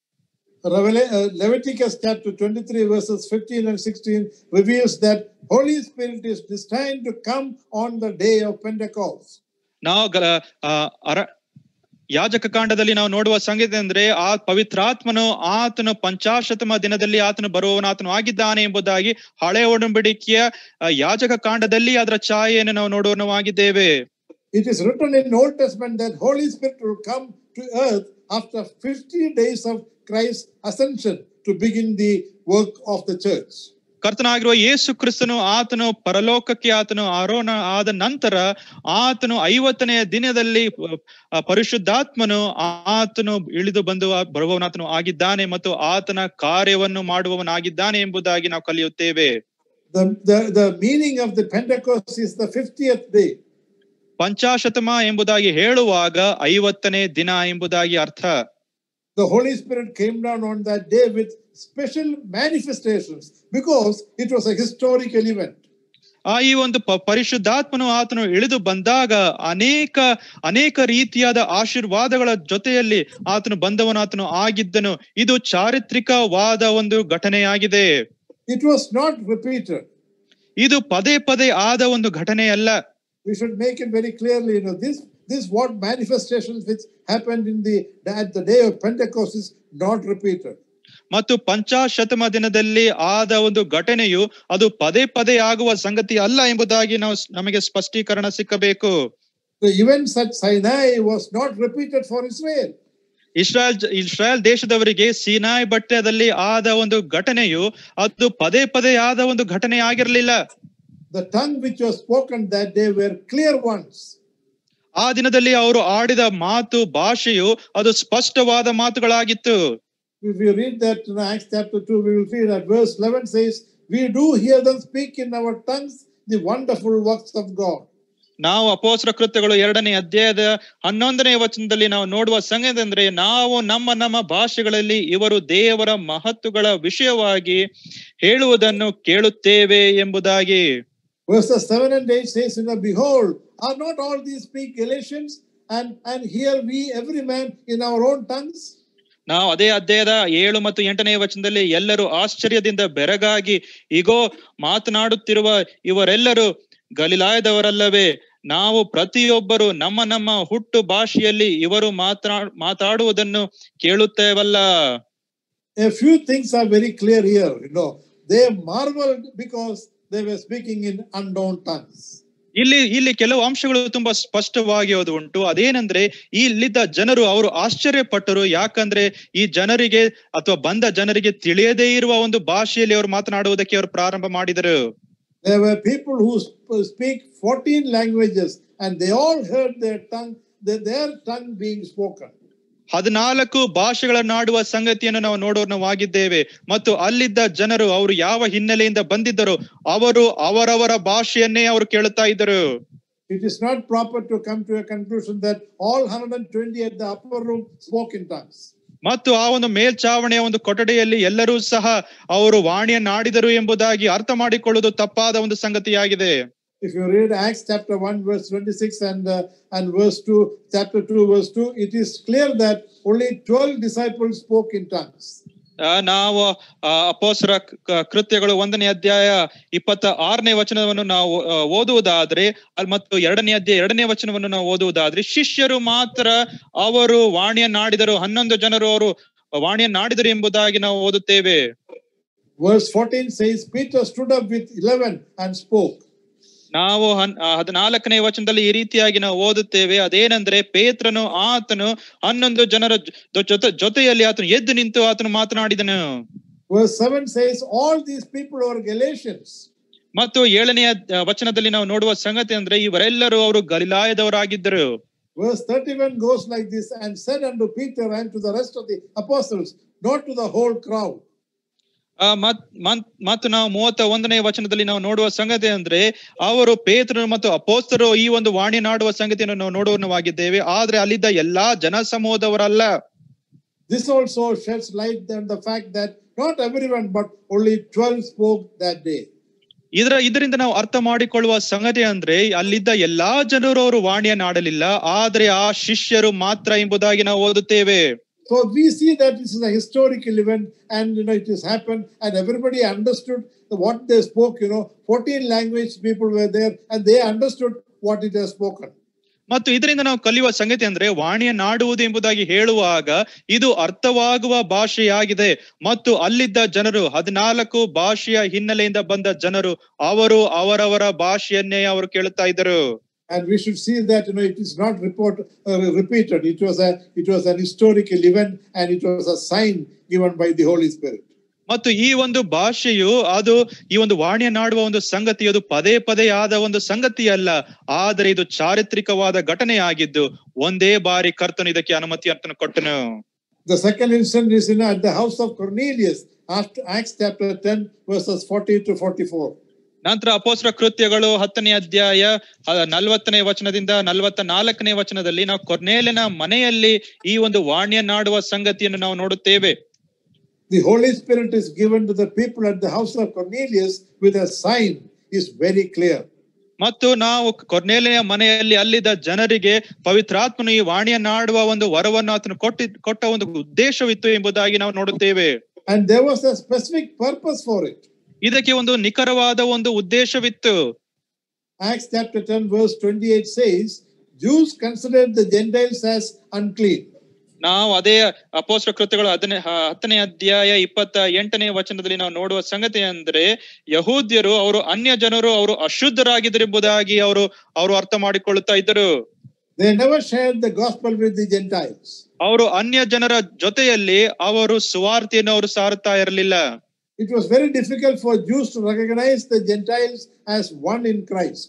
Revela- uh, Leviticus chapter 23, verses 15 and 16 reveals that Holy Spirit is destined to come on the day of Pentecost. ನಾವು ಗ- ಆ, ಅರ ಯಾಜಕ ಕಾಂಡದಲ್ಲಿ ನಾವು ನೋಡುವ ಸಂಗತಿ ಅಂದ್ರೆ ಆ ಪವಿತ್ರಾತ್ಮನು ಆತನು ಪಂಚಾಶತಮ ದಿನದಲ್ಲಿ ಆತನು ಬರುವವನಾತನು ಆಗಿದ್ದಾನೆ ಎಂಬುದಾಗಿ ಹಳೆ ಒಡಂಬಡಿಕೆಯ ಆ, ಯಾಜಕ ಕಾಂಡದಲ್ಲಿ ಅದರ ಛಾಯೆಯನ್ನು ನಾವು ನೋಡುವವನಾಗಿದ್ದೇವೆ It is written in Old Testament that Holy Spirit will come to earth after 50 days of Christ's ascension to begin the work of the church. ಕರ್ತನಾಗಿರುವ ಯೇಸು ಕ್ರಿಸ್ತನು ಆತನು ಪರಲೋಕಕ್ಕೆ ಆತನು ಆರೋಹಣ ಆದ ನಂತರ ಆತನು ಐವತ್ತನೆಯ ದಿನದಲ್ಲಿ ಆ, ಪರಿಶುದ್ಧಾತ್ಮನು ಆತನು ಇಳಿದು ಬಂದು ಆ ಬರುವವನಾತನು ಆಗಿದ್ದಾನೆ ಮತ್ತು ಆತನ ಕಾರ್ಯವನ್ನು ಮಾಡುವವನಾಗಿದ್ದಾನೆ ಎಂಬುದಾಗಿ ನಾವು ಕಲಿಯುತ್ತೇವೆ The, the, the meaning of the Pentecost is the 50th day. ಪಂಚಾಶತಮ ಎಂಬುದಾಗಿ ಹೇಳುವಾಗ ಐವತ್ತನೇ ದಿನ ಎಂಬುದಾಗಿ ಅರ್ಥ The Holy Spirit came down on that day with special manifestations because it was a historical event. ಆ ಈ ಒಂದು ಪ- ಪರಿಶುದ್ಧಾತ್ಮನು ಆತನು ಇಳಿದು ಬಂದಾಗ ಅನೇಕ ಅನೇಕ ರೀತಿಯಾದ ಆಶೀರ್ವಾದಗಳ ಜೊತೆಯಲ್ಲಿ ಆತನು ಬಂದವನಾತನು ಆಗಿದ್ದನು ಇದು ಚಾರಿತ್ರಿಕವಾದ ಒಂದು ಘಟನೆಯಾಗಿದೆ It was not repeated. ಇದು ಪದೇ ಪದೇ ಆದ ಒಂದು ಘಟನೆಯಲ್ಲ We should make it very clearly, you know, this this what manifestations which happened in the at the day of Pentecost is not repeated. ಮತ್ತು ಪಂಚಾಶತಮ ದಿನದಲ್ಲಿ ಆದ ಒಂದು ಘಟನೆಯು ಅದು ಪದೇ ಪದೇ ಆಗುವ ಸಂಗತಿ ಅಲ್ಲ ಎಂಬುದಾಗಿ ನಾವು ಸ್- ನಮಗೆ ಸ್ಪಷ್ಟೀಕರಣ ಸಿಕ್ಕಬೇಕು The events at Sinai was not repeated for Israel. Israel ಜ- ಇಸ್ರಾಯಲ್ ದೇಶದವರಿಗೆ ಸೀನಾಯ್ ಬಟ್ಟೆದಲ್ಲಿ ಆದ ಒಂದು ಘಟನೆಯು ಅದು ಪದೇ ಪದೇ ಆದ ಒಂದು ಘಟನೆ ಆಗಿರಲಿಲ್ಲ The tongue which was spoken that day were clear ones. ಆ ದಿನದಲ್ಲಿ ಅವರು ಆಡಿದ ಮಾತು ಭಾಷೆಯು ಅದು ಸ್ಪಷ್ಟವಾದ ಮಾತುಗಳಾಗಿತ್ತು if you read that in Acts chapter 2, we will see that verse 11 says, We do hear them speak in our tongues the wonderful works of God. ನಾವು ಅಪೋಸ್ರ ಕೃತ್ಯಗಳು ಎರಡನೇ ಅಧ್ಯಾಯದ ಹನ್ನೊಂದನೇ ವಚನದಲ್ಲಿ ನಾವು ನೋಡುವ ಸಂಗತಿ ಅಂದ್ರೆ ನಾವು ನಮ್ಮ ನಮ್ಮ ಭಾಷೆಗಳಲ್ಲಿ ಇವರು ದೇವರ ಮಹತ್ತುಗಳ ವಿಷಯವಾಗಿ ಹೇಳುವುದನ್ನು ಕೇಳುತ್ತೇವೆ ಎಂಬುದಾಗಿ Verses 7 and 8 says, you know, Behold, are not all these speak Galatians? And, and hear we every man in our own tongues? ನಾವು ಅದೇ ಅಧ್ಯಾಯದ ಏಳು ಮತ್ತು ಎಂಟನೇ ವಚನದಲ್ಲಿ ಎಲ್ಲರೂ ಆಶ್ಚರ್ಯದಿಂದ ಬೆರಗಾಗಿ ಈಗೋ ಮಾತನಾಡುತ್ತಿರುವ ಇವರೆಲ್ಲರೂ ಗಲಿಲಾಯದವರಲ್ಲವೇ ನಾವು ಪ್ರತಿಯೊಬ್ಬರು ನಮ್ಮ ನಮ್ಮ ಹುಟ್ಟು ಭಾಷೆಯಲ್ಲಿ ಇವರು ಮಾತನಾ ಮಾತಾಡುವುದನ್ನು ಕೇಳುತ್ತೇವಲ್ಲ A few things are very clear here. You know, they marveled because they were speaking in unknown tongues. ಇಲ್ಲಿ ಇಲ್ಲಿ ಕೆಲವು ಅಂಶಗಳು ತುಂಬಾ ಸ್ಪಷ್ಟವಾಗಿ ಅದು ಉಂಟು ಅದೇನಂದ್ರೆ ಈ ಇಲ್ಲಿದ್ದ ಜನರು ಅವರು ಆಶ್ಚರ್ಯಪಟ್ಟರು ಯಾಕಂದ್ರೆ ಈ ಜನರಿಗೆ ಅಥವಾ ಬಂದ ಜನರಿಗೆ ತಿಳಿಯದೇ ಇರುವ ಒಂದು ಭಾಷೆಯಲ್ಲಿ ಅವರು ಮಾತನಾಡುವುದಕ್ಕೆ ಅವರು ಪ್ರಾರಂಭ ಮಾಡಿದರು There were people who sp- speak 14 languages and they all heard their tongue, their, their tongue being spoken. ಹದಿನಾಲ್ಕು ಭಾಷೆಗಳನ್ನಾಡುವ ಸಂಗತಿಯನ್ನು ನಾವು ನೋಡೋಣವಾಗಿದ್ದೇವೆ ಮತ್ತು ಅಲ್ಲಿದ್ದ ಜನರು ಅವರು ಯಾವ ಹಿನ್ನೆಲೆಯಿಂದ ಬಂದಿದ್ದರು ಅವರು ಅವರವರ ಭಾಷೆಯನ್ನೇ ಅವರು ಕೇಳುತ್ತಾ ಇದ್ದರು It is not proper to come to a conclusion that all 120 at the upper room spoke in tongues. ಮತ್ತು ಆ ಒಂದು ಮೇಲ್ಚಾವಣೆಯ ಒಂದು ಕೊಠಡಿಯಲ್ಲಿ ಎಲ್ಲರೂ ಸಹ ಅವರು ವಾಣಿಯನ್ನಾಡಿದರು ಎಂಬುದಾಗಿ ಅರ್ಥ ಮಾಡಿಕೊಳ್ಳುವುದು ತಪ್ಪಾದ ಒಂದು ಸಂಗತಿಯಾಗಿದೆ If you read Acts chapter 1, verse 26 and, uh, and verse 2, chapter 2, verse 2, it is clear that only 12 disciples spoke in tongues. ಆ, ನಾವು ಆ, ಅಪೋಸ್ತರ ಕ- ಕೃತ್ಯಗಳು ಒಂದನೇ ಅಧ್ಯಾಯ ಇಪ್ಪತ್ತ ಆರನೇ ವಚನವನ್ನು ನಾವು ಆ, ಓದುವುದಾದ್ರೆ ಅಲ್ ಮತ್ತು ಎರಡನೇ ಅಧ್ಯಾಯ ಎರಡನೇ ವಚನವನ್ನು ನಾವು ಓದುವುದಾದ್ರೆ ಶಿಷ್ಯರು ಮಾತ್ರ ಅವರು ವಾಣಿಯನ್ನಾಡಿದರು ಹನ್ನೊಂದು ಜನರು ಅವರು ವಾಣಿಯನ್ನಾಡಿದರು ಎಂಬುದಾಗಿ ನಾವು ಓದುತ್ತೇವೆ Verse 14 says, Peter stood up with 11 and spoke. ನಾವು ಹನ್ ಆ, ಹದಿನಾಲ್ಕನೇ ವಚನದಲ್ಲಿ ಈ ರೀತಿಯಾಗಿ ನಾವು ಓದುತ್ತೇವೆ ಅದೇನೆಂದ್ರೆ ಪೇತ್ರನು ಆತನು ಹನ್ನೊಂದು ಜನರ ಜೊ- ಜೊತೆ ಜೊತೆಯಲ್ಲಿ ಆತನು ಎದ್ದು ನಿಂತು ಆತನು ಮಾತನಾಡಿದನು Verse 7 says, All these people are Galatians. ಮತ್ತು ಏಳನೆಯ ಆ, ವಚನದಲ್ಲಿ ನಾವು ನೋಡುವ ಸಂಗತಿ ಅಂದ್ರೆ ಇವರೆಲ್ಲರೂ ಅವರು ಗಲಿಲಾಯದವರಾಗಿದ್ದರು Verse 31 goes like this and said unto Peter and to the rest of the apostles, not to the whole crowd. ಆ, ಮತ್ ಮತ್- ಮತ್ತು ನಾವು ಮೂವತ್ತ ಒಂದನೇ ವಚನದಲ್ಲಿ ನಾವು ನೋಡುವ ಸಂಗತಿ ಅಂದ್ರೆ ಅವರು ಪೇತ್ರನು ಮತ್ತು ಅಪೋಸ್ತರು ಈ ಒಂದು ವಾಣಿ ನಾಡುವ ಸಂಗತಿಯನ್ನು ನಾವು ನೋಡುವವಾಗಿದ್ದೇವೆ ಆದ್ರೆ ಅಲ್ಲಿದ್ದ ಎಲ್ಲಾ ಜನಸಮೂಹದವರಲ್ಲ This also sheds light on the fact that not everyone, but only 12 spoke that day. ಇದರ ಇದರಿಂದ ನಾವು ಅರ್ಥ ಮಾಡಿಕೊಳ್ಳುವ ಸಂಗತಿ ಅಂದ್ರೆ ಅಲ್ಲಿದ್ದ ಎಲ್ಲಾ ಜನರು ಅವರು ವಾಣಿಯನ್ನಾಡಲಿಲ್ಲ ಆದ್ರೆ ಆ ಶಿಷ್ಯರು ಮಾತ್ರ ಎಂಬುದಾಗಿ ನಾವು ಓದುತ್ತೇವೆ So we see that this is a historical event and you know it has happened and everybody understood the, what they spoke. You know, 14 language people were there and they understood what it has spoken. ಮತ್ತು ಇದರಿಂದ ನಾವು ಕಲಿಯುವ ಸಂಗತಿ ಅಂದ್ರೆ ವಾಣಿಯನ್ನಾಡುವುದು ಎಂಬುದಾಗಿ ಹೇಳುವಾಗ ಇದು ಅರ್ಥವಾಗುವ ಭಾಷೆಯಾಗಿದೆ ಮತ್ತು ಅಲ್ಲಿದ್ದ ಜನರು ಹದಿನಾಲ್ಕು ಭಾಷೆಯ ಹಿನ್ನೆಲೆಯಿಂದ ಬಂದ ಜನರು ಅವರು ಅವರವರ ಭಾಷೆಯನ್ನೇ ಅವರು ಕೇಳುತ್ತಾ ಇದ್ದರು And we should see that you know it is not report uh, repeated. It was a it was an historical event and it was a sign given by the Holy Spirit. ಮತ್ತು ಈ ಒಂದು ಭಾಷೆಯು ಅದು ಈ ಒಂದು ವಾಣಿಯನ್ನಾಡುವ ಒಂದು ಸಂಗತಿ ಅದು ಪದೇ ಪದೇ ಆದ ಒಂದು ಸಂಗತಿ ಅಲ್ಲ ಆದರೆ ಇದು ಚಾರಿತ್ರಿಕವಾದ ಘಟನೆಯಾಗಿದ್ದು ಒಂದೇ ಬಾರಿ ಕರ್ತನು ಇದಕ್ಕೆ ಅನುಮತಿ ಅಂತ ಕೊಟ್ಟನು The second instance is in at the house of Cornelius after Acts chapter 10 verses 40 to 44. ನಂತರ ಅಪೋಸ್ರ ಕೃತ್ಯಗಳು ಹತ್ತನೇ ಅಧ್ಯಾಯ ಅಹ್, ನಲವತ್ತನೇ ವಚನದಿಂದ ನಲವತ್ತ ನಾಲ್ಕನೇ ವಚನದಲ್ಲಿ ನಾವು ಕೊರ್ನೇಲಿನ ಮನೆಯಲ್ಲಿ ಈ ಒಂದು ವಾಣ್ಯನ್ನಾಡುವ ಸಂಗತಿಯನ್ನು ನಾವು ನೋಡುತ್ತೇವೆ The Holy Spirit is given to the people at the house of Cornelius with a sign is very clear. ಮತ್ತು ನಾವು ಕೊರ್ನೇಲಿನ ಮನೆಯಲ್ಲಿ ಅಲ್ಲಿದ್ದ ಜನರಿಗೆ ಪವಿತ್ರಾತ್ಮನು ಈ ವಾಣಿಯನ್ನಾಡುವ ಒಂದು ವರವನ್ನು ಆತನು ಕೊಟ್ಟಿ ಕೊಟ್ಟ ಒಂದು ಉದ್ದೇಶವಿತ್ತು ಎಂಬುದಾಗಿ ನಾವು ನೋಡುತ್ತೇವೆ And there was a specific purpose for it. ಇದಕ್ಕೆ ಒಂದು ನಿಖರವಾದ ಒಂದು ಉದ್ದೇಶವಿತ್ತು Acts chapter 10 verse 28 says, Jews considered the Gentiles as unclean. ನಾವು ಅದೇ ಅಪೋಸ್ರ ಕೃತ್ಯಗಳು ಹದನೇ ಹ- ಹತ್ತನೇ ಅಧ್ಯಾಯ ಇಪ್ಪತ್ತ ಎಂಟನೇ ವಚನದಲ್ಲಿ ನಾವು ನೋಡುವ ಸಂಗತಿ ಅಂದ್ರೆ ಯಹೂದ್ಯರು ಅವರು ಅನ್ಯ ಜನರು ಅವರು ಅಶುದ್ಧರಾಗಿದ್ದರು ಎಂಬುದಾಗಿ ಅವರು ಅವರು ಅರ್ಥ ಮಾಡಿಕೊಳ್ಳುತ್ತಾ ಇದ್ದರು They never shared the gospel with the Gentiles. ಅವರು ಅನ್ಯ ಜನರ ಜೊತೆಯಲ್ಲಿ ಅವರು ಸುವಾರ್ತೆಯನ್ನು ಅವರು ಸಾರುತ್ತಾ ಇರಲಿಲ್ಲ It was very difficult for Jews to recognize the Gentiles as one in Christ.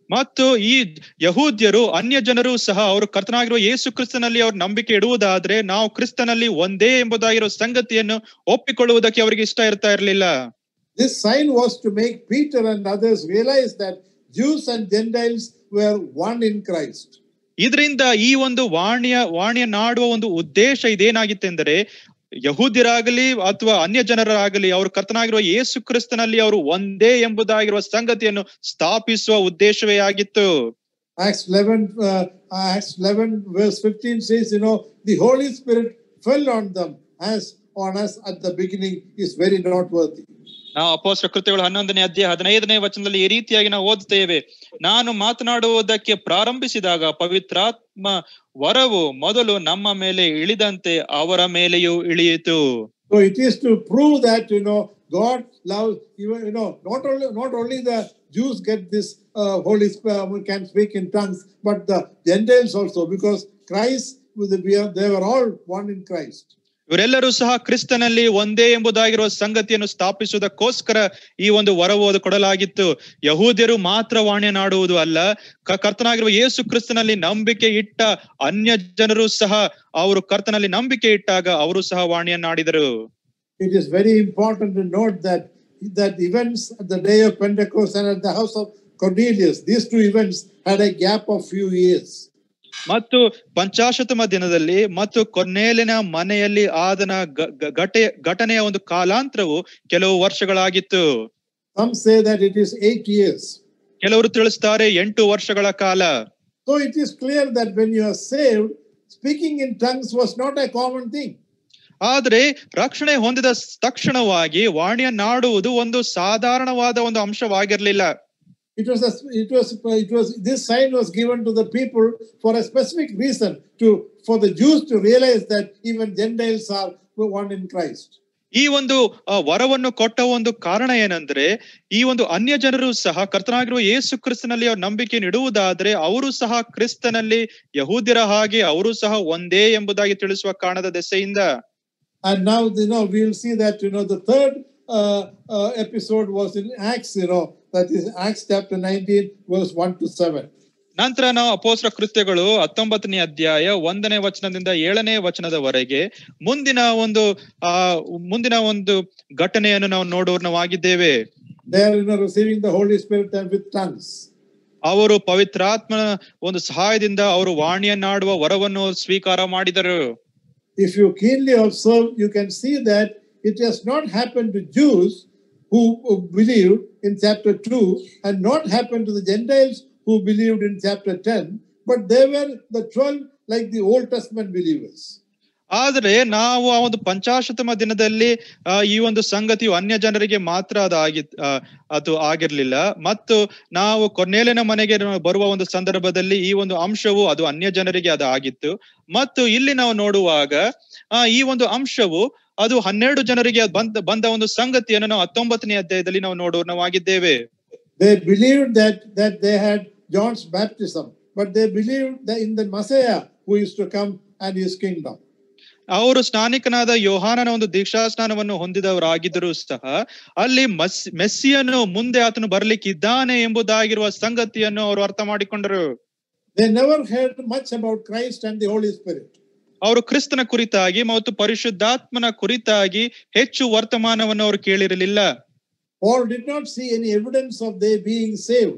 ಮತ್ತು ಈ ಯಹೂದ್ಯರು ಅನ್ಯ ಜನರು ಸಹ ಅವರು ಕರ್ತನಾಗಿರುವ ಯೇಸು ಕ್ರಿಸ್ತನಲ್ಲಿ ಅವ್ರ ನಂಬಿಕೆ ಇಡುವುದಾದ್ರೆ ನಾವು ಕ್ರಿಸ್ತನಲ್ಲಿ ಒಂದೇ ಎಂಬುದಾಗಿರೋ ಸಂಗತಿಯನ್ನು ಒಪ್ಪಿಕೊಳ್ಳುವುದಕ್ಕೆ ಅವರಿಗೆ ಇಷ್ಟ ಇರ್ತಾ ಇರಲಿಲ್ಲ This sign was to make Peter and others realize that Jews and Gentiles were one in Christ. ಇದರಿಂದ ಈ ಒಂದು ವಾಣಿಯ ವಾಣಿಯ ನಾಡುವ ಒಂದು ಉದ್ದೇಶ ಇದೇನಾಗಿತ್ತೆಂದರೆ ಯಹೂದ್ಯರಾಗಲಿ ಅಥವಾ ಅನ್ಯ ಜನರಾಗಲಿ ಅವರು ಕರ್ತನಾಗಿರುವ ಯೇಸು ಕ್ರಿಸ್ತನಲ್ಲಿ ಅವರು ಒಂದೇ ಎಂಬುದಾಗಿರುವ ಸಂಗತಿಯನ್ನು ಸ್ಥಾಪಿಸುವ ಉದ್ದೇಶವೇ ಆಗಿತ್ತು Acts 11, uh, Acts 11, verse 15 says, you know, the Holy Spirit fell on them as on us at the beginning is very noteworthy. ನಾವು ಅಪೋಸ್ತ್ರ ಕೃತ್ಯಗಳು ಹನ್ನೊಂದನೇ ಅಧ್ಯಾಯ ಹದಿನೈದನೇ ವಚನದಲ್ಲಿ ಈ ರೀತಿಯಾಗಿ ನಾವು ಓದುತ್ತೇವೆ ನಾನು ಮಾತನಾಡುವುದಕ್ಕೆ ಪ್ರಾರಂಭಿಸಿದಾಗ ಪವಿತ್ರಾತ್ಮ ವರವು ಮೊದಲು ನಮ್ಮ ಮೇಲೆ ಇಳಿದಂತೆ ಅವರ ಮೇಲೆಯೂ ಇಳಿಯಿತು So it is to prove that you know God loves you. You know, not only not only the Jews get this uh, Holy Spirit can speak in tongues, but the Gentiles also, because Christ, with the, we are- they were all one in Christ. ಇವರೆಲ್ಲರೂ ಸಹ ಕ್ರಿಸ್ತನಲ್ಲಿ ಒಂದೇ ಎಂಬುದಾಗಿರುವ ಸಂಗತಿಯನ್ನು ಸ್ಥಾಪಿಸುವುದಕ್ಕೋಸ್ಕರ ಈ ಒಂದು ವರವು ಅದು ಕೊಡಲಾಗಿತ್ತು ಯಹೂದ್ಯರು ಮಾತ್ರ ವಾಣ್ಯನಾಡುವುದು ಅಲ್ಲ ಕ- ಕರ್ತನಾಗಿರುವ ಯೇಸು ಕ್ರಿಸ್ತನಲ್ಲಿ ನಂಬಿಕೆ ಇಟ್ಟ ಅನ್ಯ ಜನರು ಸಹ ಅವರು ಕರ್ತನಲ್ಲಿ ನಂಬಿಕೆ ಇಟ್ಟಾಗ ಅವರು ಸಹ ವಾಣಿಯನ್ನಾಡಿದರು It is very important to note that that events at the day of Pentecost and at the house of Cornelius, these two events had a gap of few years. ಮತ್ತು ಪಂಚಾಶತಮ ದಿನದಲ್ಲಿ ಮತ್ತು ಕೊನ್ನೇಲಿನ ಮನೆಯಲ್ಲಿ ಆದನ ಗ- ಗ- ಘಟೆ ಘಟನೆಯ ಒಂದು ಕಾಲಾಂತರವು ಕೆಲವು ವರ್ಷಗಳಾಗಿತ್ತು Some say that it is eight years. ಕೆಲವರು ತಿಳಿಸ್ತಾರೆ ಎಂಟು ವರ್ಷಗಳ ಕಾಲ So it is clear that when you are saved, speaking in tongues was not a common thing. ಆದ್ರೆ ರಕ್ಷಣೆ ಹೊಂದಿದ ತಕ್ಷಣವಾಗಿ ವಾಣಿಯನ್ನಾಡುವುದು ಒಂದು ಸಾಧಾರಣವಾದ ಒಂದು ಅಂಶವಾಗಿರ್ಲಿಲ್ಲ It was a, it was it was this sign was given to the people for a specific reason to for the Jews to realize that even Gentiles are one in Christ. ಈ ಒಂದು ಆ, ವರವನ್ನು ಕೊಟ್ಟ ಒಂದು ಕಾರಣ ಏನಂದ್ರೆ ಈ ಒಂದು ಅನ್ಯ ಜನರು ಸಹ ಕರ್ತನಾಗಿರುವ ಯೇಸು ಕ್ರಿಸ್ತನಲ್ಲಿ ಅವ್ರ ನಂಬಿಕೆಯನ್ನು ಇಡುವುದಾದ್ರೆ ಅವರು ಸಹ ಕ್ರಿಸ್ತನಲ್ಲಿ ಯಹೂದ್ಯರ ಹಾಗೆ ಅವರು ಸಹ ಒಂದೇ ಎಂಬುದಾಗಿ ತಿಳಿಸುವ ಕಾರಣದ ದೆಸೆಯಿಂದ And now you know we'll see that you know the third uh, uh, episode was in Acts. You know that is Acts chapter 19 verse 1 to 7. ನಂತರ ನಾವು ಅಪೋಸ್ತ್ರ ಕೃತ್ಯಗಳು ಹತ್ತೊಂಬತ್ತನೇ ಅಧ್ಯಾಯ ಒಂದನೇ ವಚನದಿಂದ ಏಳನೇ ವಚನದವರೆಗೆ ಮುಂದಿನ ಒಂದು ಆ ಮುಂದಿನ ಒಂದು ಘಟನೆಯನ್ನು ನಾವು ನೋಡುವವನಾಗಿದ್ದೇವೆ They are you know receiving the Holy Spirit and with tongues. ಅವರು ಪವಿತ್ರಾತ್ಮನ ಒಂದು ಸಹಾಯದಿಂದ ಅವರು ವಾಣಿಯನ್ನಾಡುವ ವರವನ್ನು ಸ್ವೀಕಾರ ಮಾಡಿದರು If you keenly observe, you can see that it has not happened to Jews who who believed in chapter 2 and not happened to the Gentiles who believed in chapter 10, but they were the 12 like the Old Testament believers. ಆದ್ರೆ ನಾವು ಆ ಒಂದು ಪಂಚಾಶತಮ ದಿನದಲ್ಲಿ ಆ, ಈ ಒಂದು ಸಂಗತಿಯು ಅನ್ಯ ಜನರಿಗೆ ಮಾತ್ರ ಅದು ಆಗಿ ಆ, ಅದು ಆಗಿರ್ಲಿಲ್ಲ ಮತ್ತು ನಾವು ಕೊನ್ನೇಲಿನ ಮನೆಗೆ ನಾವು ಬರುವ ಒಂದು ಸಂದರ್ಭದಲ್ಲಿ ಈ ಒಂದು ಅಂಶವು ಅದು ಅನ್ಯ ಜನರಿಗೆ ಅದು ಆಗಿತ್ತು ಮತ್ತು ಇಲ್ಲಿ ನಾವು ನೋಡುವಾಗ ಆ ಈ ಒಂದು ಅಂಶವು ಅದು ಹನ್ನೆರಡು ಜನರಿಗೆ ಬಂದ ಬಂದ ಒಂದು ಸಂಗತಿಯನ್ನು ನಾವು ಹತ್ತೊಂಬತ್ತನೇ ಅಧ್ಯಾಯದಲ್ಲಿ ನಾವು ನೋಡುವನಾಗಿದ್ದೇವೆ They believed that, that they had John's baptism, but they believed that in the Messiah who is to come and his kingdom. ಅವರು ಸ್ನಾನಿಕನಾದ ಯೋಹಾನನ ಒಂದು ದೀಕ್ಷಾ ಸ್ನಾನವನ್ನು ಹೊಂದಿದವರಾಗಿದ್ದರೂ ಸಹ ಅಲ್ಲಿ ಮಸ್ ಮೆಸ್ಸಿಯನು ಮುಂದೆ ಆತನು ಬರ್ಲಿಕ್ಕಿದ್ದಾನೆ ಎಂಬುದಾಗಿರುವ ಸಂಗತಿಯನ್ನು ಅವರು ಅರ್ಥ ಮಾಡಿಕೊಂಡರು They never heard much about Christ and the Holy Spirit. ಅವರು ಕ್ರಿಸ್ತನ ಕುರಿತಾಗಿ ಮತ್ತು ಪರಿಶುದ್ಧಾತ್ಮನ ಕುರಿತಾಗಿ ಹೆಚ್ಚು ವರ್ತಮಾನವನ್ನು ಅವರು ಕೇಳಿರಲಿಲ್ಲ Paul did not see any evidence of their being saved.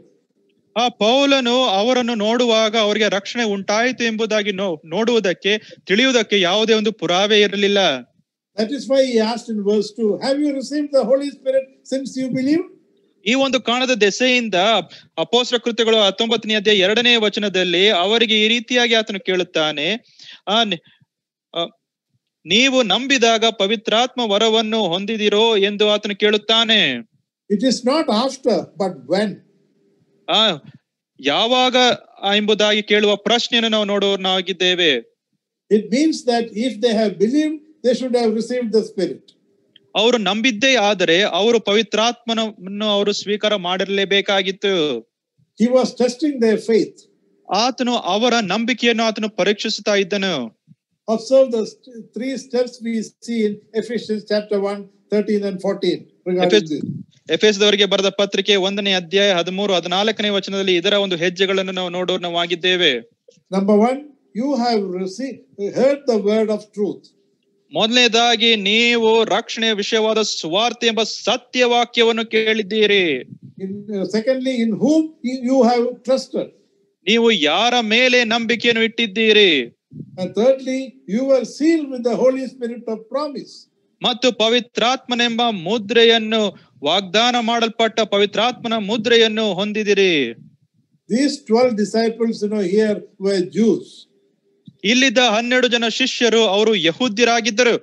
ಆ ಪೌಲನು ಅವರನ್ನು ನೋಡುವಾಗ ಅವರಿಗೆ ರಕ್ಷಣೆ ಉಂಟಾಯಿತು ಎಂಬುದಾಗಿ ನೋ ನೋಡುವುದಕ್ಕೆ ತಿಳಿಯುವುದಕ್ಕೆ ಯಾವುದೇ ಒಂದು ಪುರಾವೆ ಇರಲಿಲ್ಲ That is why he asked in verse 2 Have you received the Holy Spirit since you believed? ಈ ಒಂದು ಕಾಣದ ದೆಸೆಯಿಂದ ಅಪೋಸ್ರ ಕೃತ್ಯಗಳು ಹತ್ತೊಂಬತ್ತನೇ ಅಧ್ಯಾಯ ಎರಡನೇ ವಚನದಲ್ಲಿ ಅವರಿಗೆ ಈ ರೀತಿಯಾಗಿ ಆತನು ಕೇಳುತ್ತಾನೆ ಆ ನಿ- ಆ, ನೀವು ನಂಬಿದಾಗ ಪವಿತ್ರಾತ್ಮ ವರವನ್ನು ಹೊಂದಿದಿರೋ ಎಂದು ಆತನು ಕೇಳುತ್ತಾನೆ It is not after, but when. ಆ ಯಾವಾಗ ಆ ಎಂಬುದಾಗಿ ಕೇಳುವ ಪ್ರಶ್ನೆಯನ್ನು ನಾವು ನೋಡುವನಾಗಿದ್ದೇವೆ It means that if they have believed, they should have received the Spirit. ಅವರು ನಂಬಿದ್ದೇ ಆದರೆ ಅವರು ಪವಿತ್ರಾತ್ಮನನ್ನು ಅವರು ಸ್ವೀಕಾರ ಮಾಡಿರಲೇಬೇಕಾಗಿತ್ತು He was testing their faith. ಆತನು ಅವರ ನಂಬಿಕೆಯನ್ನು ಆತನು ಪರೀಕ್ಷಿಸುತ್ತಾ ಇದ್ದನು Observe the st- three steps we see in Ephesians chapter 1 13 and 14 regarding Efes- this. ಎಫೆಸ್ದವರಿಗೆ ಬರೆದ ಪತ್ರಿಕೆ ಒಂದನೇ ಅಧ್ಯಾಯ ಹದಿಮೂರು ಹದಿನಾಲ್ಕನೇ ವಚನದಲ್ಲಿ ಇದರ ಒಂದು ಹೆಜ್ಜೆಗಳನ್ನು ನಾವು ನೋಡೋಣವಾಗಿದ್ದೇವೆ Number one, you have received, heard the word of truth. ಮೊದಲನೇದಾಗಿ ನೀವು ರಕ್ಷಣೆಯ ವಿಷಯವಾದ ಸ್ವಾರ್ಥ ಎಂಬ ಸತ್ಯವಾಕ್ಯವನ್ನು ಕೇಳಿದ್ದೀರಿ In, uh, secondly, in whom you you have trusted. ನೀವು ಯಾರ ಮೇಲೆ ನಂಬಿಕೆಯನ್ನು ಇಟ್ಟಿದ್ದೀರಿ And thirdly, you were sealed with the Holy Spirit of promise. ಮತ್ತು ಪವಿತ್ರಾತ್ಮನೆಂಬ ಮುದ್ರೆಯನ್ನು ವಾಗ್ದಾನ ಮಾಡಲ್ಪಟ್ಟ ಪವಿತ್ರಾತ್ಮನ ಮುದ್ರೆಯನ್ನು ಹೊಂದಿದಿರಿ These 12 disciples, you know, here were Jews. ಇಲ್ಲಿದ್ದ ಹನ್ನೆರಡು ಜನ ಶಿಷ್ಯರು ಅವರು ಯಹೂದ್ಯರಾಗಿದ್ದರು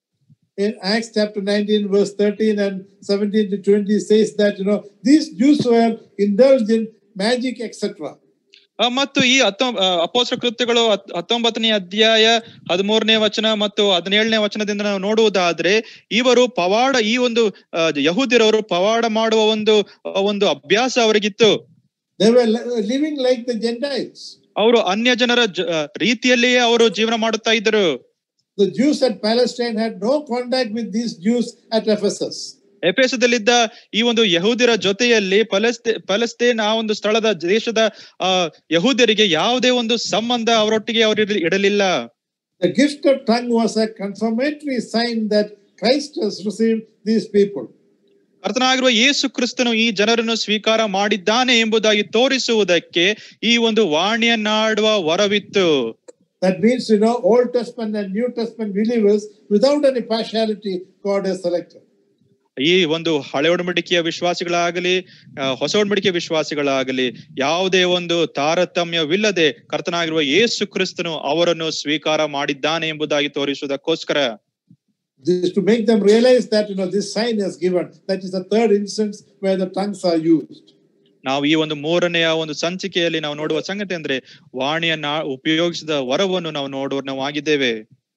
In Acts chapter 19, verse 13 and 17 to 20 says that, you know, these Jews were indulged in magic, etc. ಆ, ಮತ್ತು ಈ ಹತ್ತೊ ಅಪೋಸ್ರ ಕೃತ್ಯಗಳು ಹತ್- ಹತ್ತೊಂಬತ್ತನೇ ಅಧ್ಯಾಯ ಹದಿಮೂರನೇ ವಚನ ಮತ್ತು ಹದಿನೇಳನೇ ವಚನದಿಂದ ನಾವು ನೋಡುವುದಾದ್ರೆ ಇವರು ಪವಾಡ ಈ ಒಂದು ಆ, ಯಹೂದ್ಯರವರು ಪವಾಡ ಮಾಡುವ ಒಂದು ಆ, ಒಂದು ಅಭ್ಯಾಸ ಅವರಿಗಿತ್ತು They were li- living like the Gentiles. ಅವರು ಅನ್ಯ ಜನರ ಜ- ಆ, ರೀತಿಯಲ್ಲಿಯೇ ಅವರು ಜೀವನ ಮಾಡುತ್ತಾ ಇದ್ದರು The Jews at Palestine had no contact with these Jews at Ephesus. ಎಫೆಸದಲ್ಲಿದ್ದ ಈ ಒಂದು ಯಹೂದ್ಯರ ಜೊತೆಯಲ್ಲಿ ಪಲಸ್ತೆ ಪಲಸ್ತೇನ್ ಆ ಒಂದು ಸ್ಥಳದ ದೇಶದ ಆ ಯಹೂದ್ಯರಿಗೆ ಯಾವುದೇ ಒಂದು ಸಂಬಂಧ ಅವರೊಟ್ಟಿಗೆ ಅವರು ಇರಲಿ- ಇಡಲಿಲ್ಲ The gift of tongue was a confirmatory sign that Christ has received these people. ಕರ್ತನಾಗಿರುವ ಯೇಸು ಕ್ರಿಸ್ತನು ಈ ಜನರನ್ನು ಸ್ವೀಕಾರ ಮಾಡಿದ್ದಾನೆ ಎಂಬುದಾಗಿ ತೋರಿಸುವುದಕ್ಕೆ ಈ ಒಂದು ವಾಣಿಯನ್ನಾಡುವ ವರವಿತ್ತು That means, you know, Old Testament and New Testament believers, without any partiality, God has selected. ಈ ಒಂದು ಹಳೆ ಒಡಂಬಡಿಕೆಯ ವಿಶ್ವಾಸಿಗಳಾಗಲಿ ಆ, ಹೊಸ ಒಡಂಬಡಿಕೆಯ ವಿಶ್ವಾಸಿಗಳಾಗಲಿ ಯಾವುದೇ ಒಂದು ತಾರತಮ್ಯವಿಲ್ಲದೆ ಕರ್ತನಾಗಿರುವ ಯೇಸು ಕ್ರಿಸ್ತನು ಅವರನ್ನು ಸ್ವೀಕಾರ ಮಾಡಿದ್ದಾನೆ ಎಂಬುದಾಗಿ ತೋರಿಸುವುದಕ್ಕೋಸ್ಕರ This to make them realize that, you know, this sign is given. That is the third instance where the tongues are used. ನಾವು ಈ ಒಂದು ಮೂರನೆಯ ಒಂದು ಸಂಚಿಕೆಯಲ್ಲಿ ನಾವು ನೋಡುವ ಸಂಗತಿ ಅಂದ್ರೆ ವಾಣಿಯನ್ನ ಉಪಯೋಗಿಸಿದ ವರವನ್ನು ನಾವು ನೋಡುವ ನಾವು ಆಗಿದ್ದೇವೆ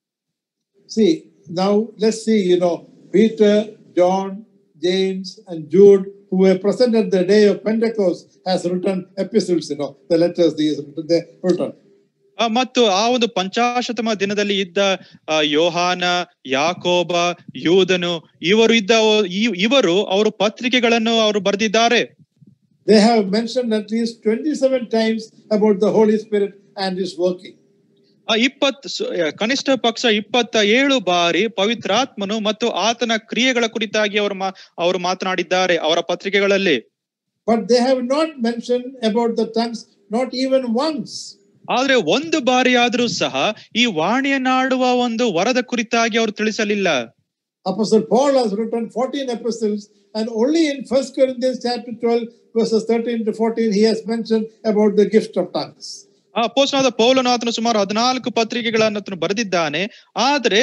See, now let's see, you know, Peter, John, James, and Jude, who were present at the day of Pentecost, has written epistles, you know, the letters they they written. ಆ, ಮತ್ತು ಆ ಒಂದು ಪಂಚಾಶತಮ ದಿನದಲ್ಲಿ ಇದ್ದ ಆ, ಯೋಹಾನ ಯಾಕೋಬ ಯೂದನು ಇವರು ಇದ್ದ ಓ- ಈ- ಇವರು ಅವರು ಪತ್ರಿಕೆಗಳನ್ನು ಅವರು ಬರೆದಿದ್ದಾರೆ They have mentioned at least 27 times about the Holy Spirit and His working. ಆ ಇಪ್ಪತ್ ಸ- ಕನಿಷ್ಠ ಪಕ್ಷ ಇಪ್ಪತ್ತ ಏಳು ಬಾರಿ ಪವಿತ್ರಾತ್ಮನು ಮತ್ತು ಆತನ ಕ್ರಿಯೆಗಳ ಕುರಿತಾಗಿ ಅವರು ಮಾ ಅವರು ಮಾತನಾಡಿದ್ದಾರೆ ಅವರ ಪತ್ರಿಕೆಗಳಲ್ಲಿ But they have not mentioned about the tongues, not even once. ಆದ್ರೆ ಒಂದು ಬಾರಿ ಆದ್ರೂ ಸಹ ಈ ವಾಣಿಯನ್ನಾಡುವ ಒಂದು ವರದ ಕುರಿತಾಗಿ ಅವರು ತಿಳಿಸಲಿಲ್ಲ Apostle Paul has written 14 epistles, and only in 1 Corinthians chapter 12, verses 13 to 14, he has mentioned about the gift of tongues. ಆ ಅಪೋಸ್ತಲನಾದ ಪೌಲನು ಆತನು ಸುಮಾರು ಹದಿನಾಲ್ಕು ಪತ್ರಿಕೆಗಳನ್ನು ಆತನು ಬರೆದಿದ್ದಾನೆ ಆದ್ರೆ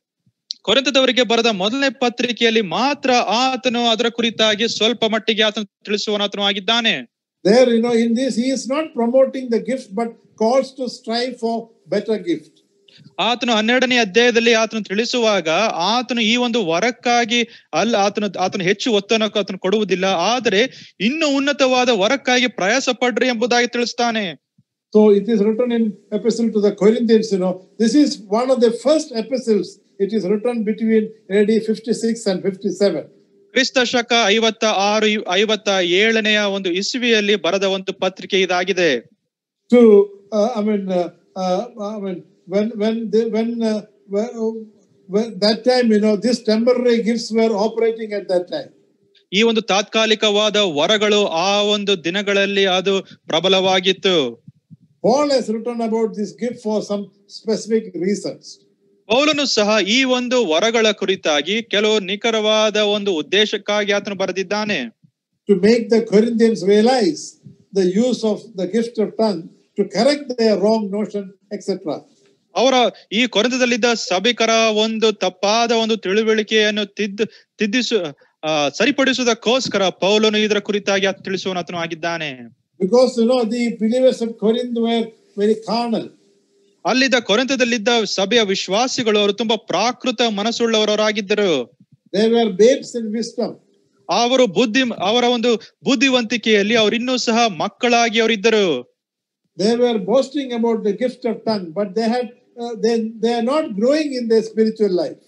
ಕೊರಂತದವರಿಗೆ ಬರೆದ ಮೊದಲನೇ ಪತ್ರಿಕೆಯಲ್ಲಿ ಮಾತ್ರ ಆತನು ಅದರ ಕುರಿತಾಗಿ ಸ್ವಲ್ಪ ಮಟ್ಟಿಗೆ ಆತನು ತಿಳಿಸುವನಾತನು ಆಗಿದ್ದಾನೆ There, you know, in this, he is not promoting the gift, but calls to strive for better gift. ಆತನು ಹನ್ನೆರಡನೇ ಅಧ್ಯಾಯದಲ್ಲಿ ಆತನು ತಿಳಿಸುವಾಗ ಆತನು ಈ ಒಂದು ವರಕ್ಕಾಗಿ ಅಲ್ಲ ಆತನು ಆತನು ಹೆಚ್ಚು ಒತ್ತನ್ನು ಆತನು ಕೊಡುವುದಿಲ್ಲ ಆದರೆ ಇನ್ನು ಉನ್ನತವಾದ ವರಕ್ಕಾಗಿ ಪ್ರಯಾಸ ಪಡ್ರಿ ಎಂಬುದಾಗಿ ತಿಳಿಸ್ತಾನೆ So it is written in epistle to the Corinthians, you know, this is one of the first epistles. It is written between AD 56 and 57. ಕ್ರಿಸ್ತ ಶಕ ಐವತ್ತ ಆರು ಐವತ್ತ ಏಳನೆಯ ಒಂದು ಇಸುವಿಯಲ್ಲಿ ಬರೆದ ಒಂದು ಪತ್ರಿಕೆ ಇದಾಗಿದೆ To, uh, I mean, uh, uh, I mean, when when the, when, uh, when, uh, when that time, you know, these temporary gifts were operating at that time. ಈ ಒಂದು ತಾತ್ಕಾಲಿಕವಾದ ವರಗಳು ಆ ಒಂದು ದಿನಗಳಲ್ಲಿ ಅದು ಪ್ರಬಲವಾಗಿತ್ತು Paul has written about this gift for some specific reasons. ಪೌಲನು ಸಹ ಈ ಒಂದು ವರಗಳ ಕುರಿತಾಗಿ ಕೆಲವು ನಿಖರವಾದ ಒಂದು ಉದ್ದೇಶಕ್ಕಾಗಿ ಆತನು ಬರೆದಿದ್ದಾನೆ to make the Corinthians realize the use of the gift of tongue to correct their wrong notion, etc. ಅವರ ಈ ಕೊರಂತದಲ್ಲಿದ್ದ ಸಭಿಕರ ಒಂದು ತಪ್ಪಾದ ಒಂದು ತಿಳುವಳಿಕೆಯನ್ನು ತಿದ್ದು ತಿದ್ದಿಸು ಆ ಸರಿಪಡಿಸುವುದಕ್ಕೋಸ್ಕರ ಪೌಲನು ಇದರ ಕುರಿತಾಗಿ ಆತ ತಿಳಿಸುವನಾತನು ಆಗಿದ್ದಾನೆ Because you know the believers of Corinth were very carnal. ಅಲ್ಲಿದ್ದ ಕೊರಂತದಲ್ಲಿದ್ದ ಸಭೆಯ ವಿಶ್ವಾಸಿಗಳು ಅವರು ತುಂಬಾ ಪ್ರಾಕೃತ ಮನಸ್ಸುಳ್ಳವರಾಗಿದ್ದರು They were babes in wisdom. ಅವರು ಬುದ್ಧಿ ಅವರ ಒಂದು ಬುದ್ಧಿವಂತಿಕೆಯಲ್ಲಿ ಅವರು ಇನ್ನೂ ಸಹ ಮಕ್ಕಳಾಗಿ ಅವರಿದ್ದರು They were boasting about the gift of tongue, but they had uh, they, they are not growing in their spiritual life.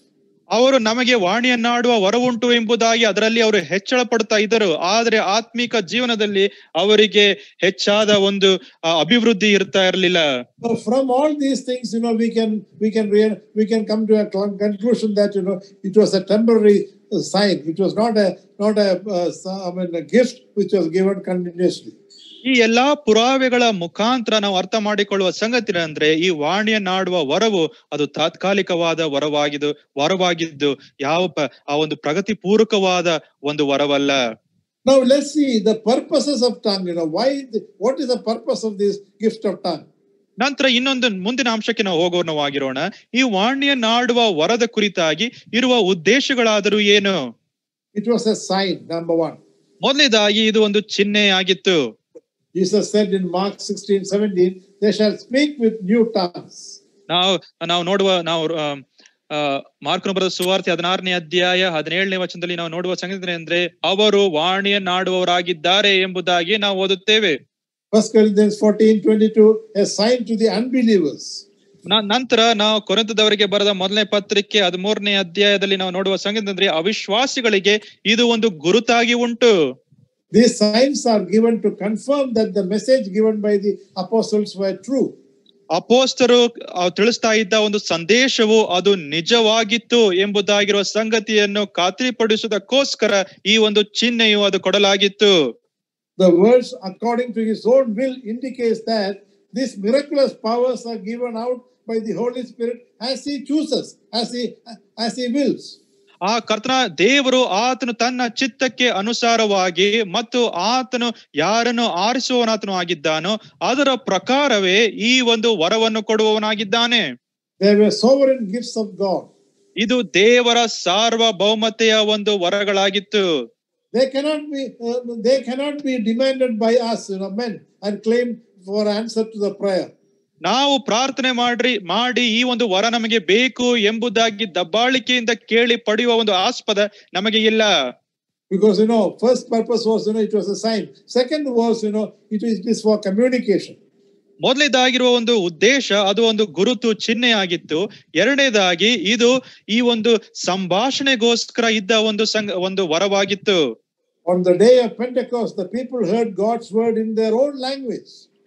ಅವರು ನಮಗೆ ವಾಣಿಯನ್ನಾಡುವ ವರವುಂಟು ಎಂಬುದಾಗಿ ಅದರಲ್ಲಿ ಅವರು ಹೆಚ್ಚಳ ಪಡ್ತಾ ಇದ್ದರು ಆದ್ರೆ ಆತ್ಮಿಕ ಜೀವನದಲ್ಲಿ ಅವರಿಗೆ ಹೆಚ್ಚಾದ ಒಂದು ಆ, ಅಭಿವೃದ್ಧಿ ಇರ್ತಾ ಇರಲಿಲ್ಲ So from all these things, you know, we can we can real, we can come to a con- conclusion that you know it was a temporary uh, sign. It was not a not a uh, s- I mean a gift which was given continuously. ಈ ಎಲ್ಲಾ ಪುರಾವೆಗಳ ಮುಖಾಂತರ ನಾವು ಅರ್ಥ ಮಾಡಿಕೊಳ್ಳುವ ಸಂಗತಿ ಅಂದ್ರೆ ಈ ವಾಣಿಯನ್ನಾಡುವ ವರವು ಅದು ತಾತ್ಕಾಲಿಕವಾದ ವರವಾಗಿದ್ದು ವರವಾಗಿದ್ದು ಯಾವ ಪ- ಆ ಒಂದು ಪ್ರಗತಿ ಪೂರ್ವಕವಾದ ಒಂದು ವರವಲ್ಲ Now let's see the purposes of tongue. You know why? The, what is the purpose of this gift of tongue? ನಂತರ ಇನ್ನೊಂದು ಮುಂದಿನ ಅಂಶಕ್ಕೆ ನಾವು ಹೋಗೋಣವಾಗಿರೋಣ ಈ ವಾಣಿಯನ್ನಾಡುವ ವರದ ಕುರಿತಾಗಿ ಇರುವ ಉದ್ದೇಶಗಳಾದರೂ ಏನು It was a sign. Number one. ಮೊದಲನೇದಾಗಿ ಇದು ಒಂದು ಚಿಹ್ನೆ ಆಗಿತ್ತು Jesus said in Mark 16, 17, they shall speak with new tongues. ನಾವು ನಾವು ನೋಡುವ ನಾವು ಆ, ಮಾರ್ಕನ ಬರೆದ ಸುವಾರ್ತೆ ಹದಿನಾರನೇ ಅಧ್ಯಾಯ ಹದಿನೇಳನೇ ವಚನದಲ್ಲಿ ನಾವು ನೋಡುವ ಸಂಗತಿ ಅಂದ್ರೆ ಅವರು ವಾಣಿಯನ್ನಾಡುವವರಾಗಿದ್ದಾರೆ ಎಂಬುದಾಗಿ ನಾವು ಓದುತ್ತೇವೆ First Corinthians 14, 22, a sign to the unbelievers. ನ- ನಂತರ ನಾವು ಕೊರಂತದವರಿಗೆ ಬರೆದ ಮೊದಲನೇ ಪತ್ರಿಕೆ ಹದಿಮೂರನೇ ಅಧ್ಯಾಯದಲ್ಲಿ ನಾವು ನೋಡುವ ಸಂಗತಿ ಅಂದ್ರೆ ಅವಿಶ್ವಾಸಿಗಳಿಗೆ ಇದು ಒಂದು ಗುರುತಾಗಿ ಉಂಟು These signs are given to confirm that the message given by the apostles were true. ಅಪೋಸ್ತರು ಆ, ತಿಳಿಸ್ತಾ ಇದ್ದ ಒಂದು ಸಂದೇಶವು ಅದು ನಿಜವಾಗಿತ್ತು ಎಂಬುದಾಗಿರುವ ಸಂಗತಿಯನ್ನು ಖಾತ್ರಿಪಡಿಸುವುದಕ್ಕೋಸ್ಕರ ಈ ಒಂದು ಚಿಹ್ನೆಯು ಅದು ಕೊಡಲಾಗಿತ್ತು The words according to his own will indicates that these miraculous powers are given out by the Holy Spirit as he chooses, as he as he wills. ಆ ಕರ್ತನ ದೇವರು ಆತನು ತನ್ನ ಚಿತ್ತಕ್ಕೆ ಅನುಸಾರವಾಗಿ ಮತ್ತು ಆತನು ಯಾರನ್ನು ಆರಿಸುವವನಾತನು ಆಗಿದ್ದಾನೋ ಅದರ ಪ್ರಕಾರವೇ ಈ ಒಂದು ವರವನ್ನು ಕೊಡುವವನಾಗಿದ್ದಾನೆ They were sovereign gifts of God. ಇದು ದೇವರ ಸಾರ್ವಭೌಮತೆಯ ಒಂದು ವರಗಳಾಗಿತ್ತು They cannot be uh, they cannot be demanded by us, you know, men, and claim for answer to the prayer. ನಾವು ಪ್ರಾರ್ಥನೆ ಮಾಡ್ರಿ ಮಾಡಿ ಈ ಒಂದು ವರ ನಮಗೆ ಬೇಕು ಎಂಬುದಾಗಿ ದಬ್ಬಾಳಿಕೆಯಿಂದ ಕೇಳಿ ಪಡೆಯುವ ಒಂದು ಆಸ್ಪದ ನಮಗೆ ಇಲ್ಲ Because you know, first purpose was you know it was a sign. Second was you know it is it is for communication. ಮೊದಲನೇದಾಗಿರುವ ಒಂದು ಉದ್ದೇಶ ಅದು ಒಂದು ಗುರುತು ಚಿಹ್ನೆ ಆಗಿತ್ತು ಎರಡನೇದಾಗಿ ಇದು ಈ ಒಂದು ಸಂಭಾಷಣೆಗೋಸ್ಕರ ಇದ್ದ ಒಂದು ಸಂಗ ಒಂದು ವರವಾಗಿತ್ತು On the day of Pentecost, the people heard God's word in their own language.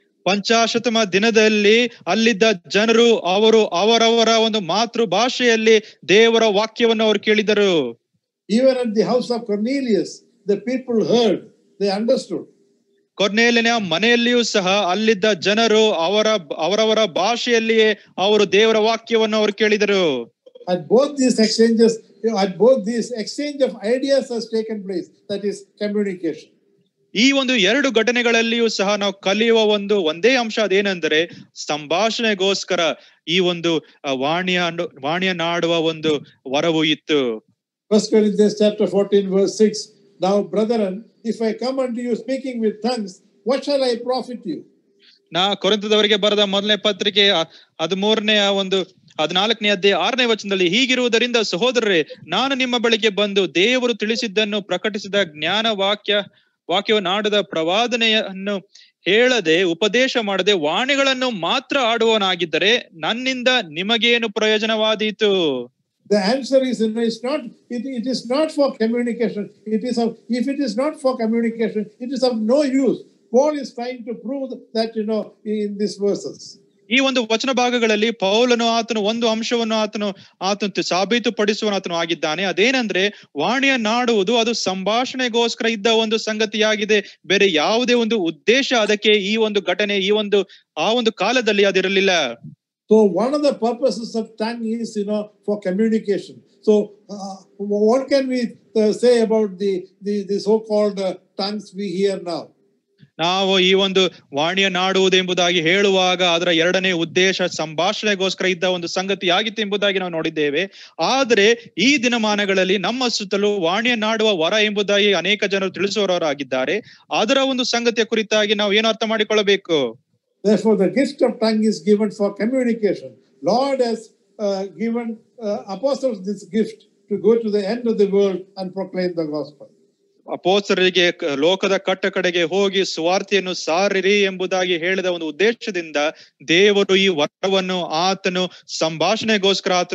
ಪಂಚಾಶತಮ ದಿನದಲ್ಲಿ ಅಲ್ಲಿದ್ದ ಜನರು ಅವರು ಅವರವರ ಒಂದು ಮಾತೃ ಭಾಷೆಯಲ್ಲಿ ದೇವರ ವಾಕ್ಯವನ್ನು ಅವರು ಕೇಳಿದರು Even at the house of Cornelius, the people heard, they understood. ಕೊರ್ನೇಲಿನ ಮನೆಯಲ್ಲಿಯೂ ಸಹ ಅಲ್ಲಿದ್ದ ಜನರು ಅವರ ಅವರವರ ಭಾಷೆಯಲ್ಲಿಯೇ ಅವರು ದೇವರ ವಾಕ್ಯವನ್ನು ಅವರು ಕೇಳಿದರು At both these exchanges, at both these exchange of ideas has taken place. That is communication. ಈ ಒಂದು ಎರಡು ಘಟನೆಗಳಲ್ಲಿಯೂ ಸಹ ನಾವು ಕಲಿಯುವ ಒಂದು ಒಂದೇ ಅಂಶ ಅದೇನೆಂದರೆ ಸಂಭಾಷಣೆಗೋಸ್ಕರ ಈ ಒಂದು ಆ, ವಾಣಿಯ ವಾಣಿಯನ್ನಾಡುವ ಒಂದು ವರವು ಇತ್ತು First Corinthians chapter 14, verse 6. Now, brethren, if I come unto you speaking with tongues, what shall I profit you? ನಾ ಕೊರಂತದವರಿಗೆ ಬರೆದ ಮೊದಲನೇ ಪತ್ರಿಕೆ ಹದಿಮೂರನೇ ಒಂದು ಹದಿನಾಲ್ಕನೇ ಅಧ್ಯಾಯ ಆರನೇ ವಚನದಲ್ಲಿ ಹೀಗಿರುವುದರಿಂದ ಸಹೋದರರೇ ನಾನು ನಿಮ್ಮ ಬಳಿಗೆ ಬಂದು ದೇವರು ತಿಳಿಸಿದ್ದನ್ನು ಪ್ರಕಟಿಸಿದ ಜ್ಞಾನ ವಾಕ್ಯ ವಾಕ್ಯವನ್ನಾಡದ ಪ್ರವಾದನೆಯನ್ನು ಹೇಳದೆ ಉಪದೇಶ ಮಾಡದೆ ವಾಣಿಗಳನ್ನು ಮಾತ್ರ ಆಡುವವನಾಗಿದ್ದರೆ ನನ್ನಿಂದ ನಿಮಗೇನು ಪ್ರಯೋಜನವಾದೀತು The answer is you know, it's not it, it is not for communication. It is of if it is not for communication, it is of no use. Paul is trying to prove that you know in these verses. ಈ ಒಂದು ವಚನ ಭಾಗಗಳಲ್ಲಿ ಪೌಲನು ಆತನು ಒಂದು ಅಂಶವನ್ನು ಆತನು ಆತನು ಸಾಬೀತುಪಡಿಸುವ ಆತನು ಆಗಿದ್ದಾನೆ ಅದೇನೆಂದ್ರೆ ವಾಣಿಯ ನಾಡುವುದು ಅದು ಸಂಭಾಷಣೆಗೋಸ್ಕರ ಇದ್ದ ಒಂದು ಸಂಗತಿಯಾಗಿದೆ ಬೇರೆ ಯಾವುದೇ ಒಂದು ಉದ್ದೇಶ ಅದಕ್ಕೆ ಈ ಒಂದು ಘಟನೆ ಈ ಒಂದು ಆ ಒಂದು ಕಾಲದಲ್ಲಿ ಅದಿರಲಿಲ್ಲ So one of the purposes of tongue is you know for communication. So uh, what can we uh, say about the the, the so-called uh, tongues we hear now? ನಾವು ಈ ಒಂದು ವಾಣಿಯ ನಾಡುವುದು ಎಂಬುದಾಗಿ ಹೇಳುವಾಗ ಅದರ ಎರಡನೇ ಉದ್ದೇಶ ಸಂಭಾಷಣೆಗೋಸ್ಕರ ಇದ್ದ ಒಂದು ಸಂಗತಿ ಆಗಿತ್ತು ಎಂಬುದಾಗಿ ನಾವು ನೋಡಿದ್ದೇವೆ ಆದರೆ ಈ ದಿನಮಾನಗಳಲ್ಲಿ ನಮ್ಮ ಸುತ್ತಲೂ ವಾಣಿಯ ನಾಡುವ ವರ ಎಂಬುದಾಗಿ ಅನೇಕ ಜನರು ತಿಳಿಸುವವರಾಗಿದ್ದಾರೆ ಅದರ ಒಂದು ಸಂಗತಿಯ ಕುರಿತಾಗಿ ನಾವು ಏನು ಅರ್ಥ ಮಾಡಿಕೊಳ್ಳಬೇಕು Therefore, the gift of tongue is given for communication. Lord has uh, given uh, apostles this gift to go to the end of the world and proclaim the gospel. ಅಪೋಸ್ತರಿಗೆ ಕ- ಲೋಕದ ಕಟ್ಟ ಕಡೆಗೆ ಹೋಗಿ ಸುವಾರ್ತೆಯನ್ನು ಸಾರಿರಿ ಎಂಬುದಾಗಿ ಹೇಳಿದ ಒಂದು ಉದ್ದೇಶದಿಂದ ದೇವರು ಈ ವರವನ್ನು ಆತನು ಸಂಭಾಷಣೆಗೋಸ್ಕರ ಆತನು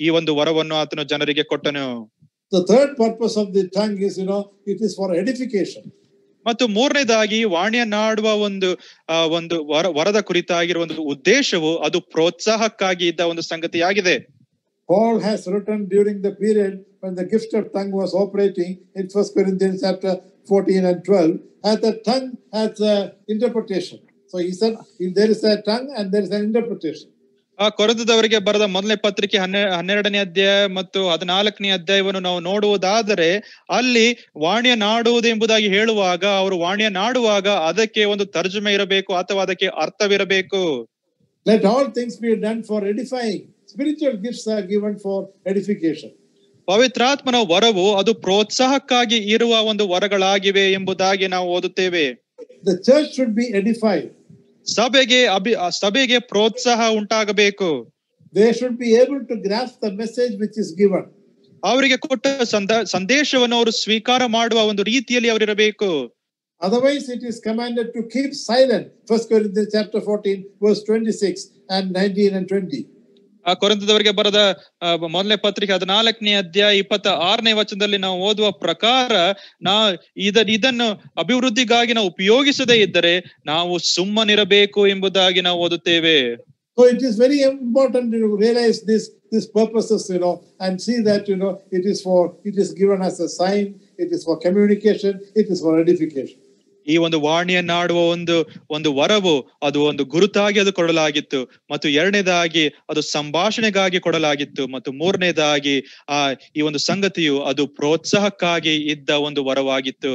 ಈ ಒಂದು ವರವನ್ನು ಆತನು ಜನರಿಗೆ ಕೊಟ್ಟನು The third purpose of the tongue is, you know, it is for edification. ಮತ್ತು ಮೂರನೇದಾಗಿ ವಾಣಿಯನ್ನಾಡುವ ಒಂದು ಆ ಒಂದು ವರ ವರದ ಕುರಿತಾಗಿರುವ ಒಂದು ಉದ್ದೇಶವು ಅದು ಪ್ರೋತ್ಸಾಹಕ್ಕಾಗಿ ಇದ್ದ ಒಂದು ಸಂಗತಿಯಾಗಿದೆ Paul has written during the period when the gift of tongue was operating in First Corinthians chapter 14 and 12, as the tongue has uh, interpretation. So he said, if there is a tongue and there is an interpretation. ಆ ಕೊರದದವರಿಗೆ ಬರೆದ ಮೊದಲನೇ ಪತ್ರಿಕೆ ಹನ್ನೆ ಹನ್ನೆರಡನೇ ಅಧ್ಯಾಯ ಮತ್ತು ಹದಿನಾಲ್ಕನೇ ಅಧ್ಯಾಯವನ್ನು ನಾವು ನೋಡುವುದಾದರೆ ಅಲ್ಲಿ ವಾಣಿಯ ನಾಡುವುದು ಎಂಬುದಾಗಿ ಹೇಳುವಾಗ ಅವರು ವಾಣಿಯ ನಾಡುವಾಗ ಅದಕ್ಕೆ ಒಂದು ತರ್ಜುಮೆ ಇರಬೇಕು ಅಥವಾ ಅದಕ್ಕೆ ಅರ್ಥವಿರಬೇಕು Let all things be done for edifying. Spiritual gifts are given for edification. ಪವಿತ್ರಾತ್ಮನ ವರವು ಅದು ಪ್ರೋತ್ಸಾಹಕ್ಕಾಗಿ ಇರುವ ಒಂದು ವರಗಳಾಗಿವೆ ಎಂಬುದಾಗಿ ನಾವು ಓದುತ್ತೇವೆ The church should be edified. ಸಭೆಗೆ ಅಭಿ ಆ ಸಭೆಗೆ ಪ್ರೋತ್ಸಾಹ ಉಂಟಾಗಬೇಕು They should be able to grasp the message which is given. ಅವರಿಗೆ ಕೊಟ್ಟ ಸಂದ ಸಂದೇಶವನ್ನು ಅವರು ಸ್ವೀಕಾರ ಮಾಡುವ ಒಂದು ರೀತಿಯಲ್ಲಿ ಅವರಿರಬೇಕು Otherwise, it is commanded to keep silent. First Corinthians chapter 14, verse 26 and 19 and 20. ಆ ಕೊರಂತದವರಿಗೆ ಬರೆದ ಆ, ಮೊದಲನೇ ಪತ್ರಿಕೆ ಹದಿನಾಲ್ಕನೇ ಅಧ್ಯಾಯ ಇಪ್ಪತ್ತ ಆರನೇ ವಚನದಲ್ಲಿ ನಾವು ಓದುವ ಪ್ರಕಾರ ನಾ ಇದ ಇದನ್ನು ಅಭಿವೃದ್ಧಿಗಾಗಿ ನಾವು ಉಪಯೋಗಿಸದೇ ಇದ್ದರೆ ನಾವು ಸುಮ್ಮನಿರಬೇಕು ಎಂಬುದಾಗಿ ನಾವು ಓದುತ್ತೇವೆ So it is very important to realize this these purposes, you know, and see that you know it is for it is given as a sign, it is for communication, it is for edification. ಈ ಒಂದು ವಾಣಿಯನ್ನಾಡುವ ಒಂದು ಒಂದು ವರವು ಅದು ಒಂದು ಗುರುತಾಗಿ ಅದು ಕೊಡಲಾಗಿತ್ತು ಮತ್ತು ಎರಡನೇದಾಗಿ ಅದು ಸಂಭಾಷಣೆಗಾಗಿ ಕೊಡಲಾಗಿತ್ತು ಮತ್ತು ಮೂರನೇದಾಗಿ ಆ ಈ ಒಂದು ಸಂಗತಿಯು ಅದು ಪ್ರೋತ್ಸಾಹಕ್ಕಾಗಿ ಇದ್ದ ಒಂದು ವರವಾಗಿತ್ತು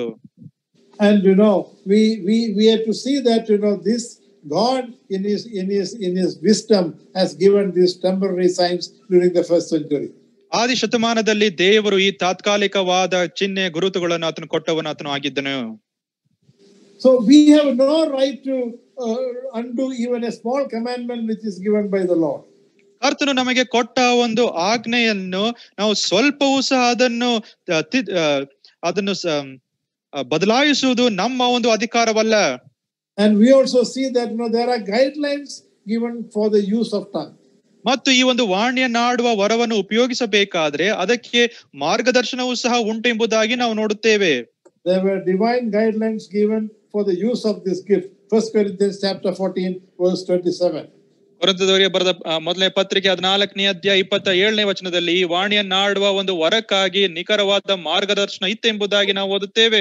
And you know, we we we have to see that you know this God in his in his in his wisdom has given these temporary signs during the first century. ಆದಿ ಶತಮಾನದಲ್ಲಿ ದೇವರು ಈ ತಾತ್ಕಾಲಿಕವಾದ ಚಿಹ್ನೆ ಗುರುತುಗಳನ್ನು ಆತನು ಕೊಟ್ಟವನು ಆತನು ಆಗಿದ್ದನು So we have no right to uh, undo even a small commandment which is given by the Lord. ಕರ್ತನು ನಮಗೆ ಕೊಟ್ಟ ಒಂದು ಆಜ್ಞೆಯನ್ನು ನಾವು ಸ್ವಲ್ಪವೂ ಸಹ ಅದನ್ನು ಆ, ತಿ- ಆ, ಅದನ್ನು ಸ- ಆ, ಬದಲಾಯಿಸುವುದು ನಮ್ಮ ಒಂದು ಅಧಿಕಾರವಲ್ಲ And we also see that you know there are guidelines given for the use of tongue. ಮತ್ತು ಈ ಒಂದು ವಾಣಿಯನ್ನಾಡುವ ವರವನ್ನು ಉಪಯೋಗಿಸಬೇಕಾದ್ರೆ ಅದಕ್ಕೆ ಮಾರ್ಗದರ್ಶನವೂ ಸಹ ಉಂಟು ಎಂಬುದಾಗಿ ನಾವು ನೋಡುತ್ತೇವೆ There were divine guidelines given for the use of this gift. First Corinthians chapter 14, verse 27. ಕೊರಂತದವರಿಗೆ ಬರೆದ ಆ, ಮೊದಲನೇ ಪತ್ರಿಕೆ ಹದಿನಾಲ್ಕನೇ ಅಧ್ಯಾಯ ಇಪ್ಪತ್ತ ಏಳನೇ ವಚನದಲ್ಲಿ ಈ ವಾಣಿಯನ್ನಾಡುವ ಒಂದು ವರಕ್ಕಾಗಿ ನಿಖರವಾದ ಮಾರ್ಗದರ್ಶನ ಇತ್ತೆಂಬುದಾಗಿ ನಾವು ಓದುತ್ತೇವೆ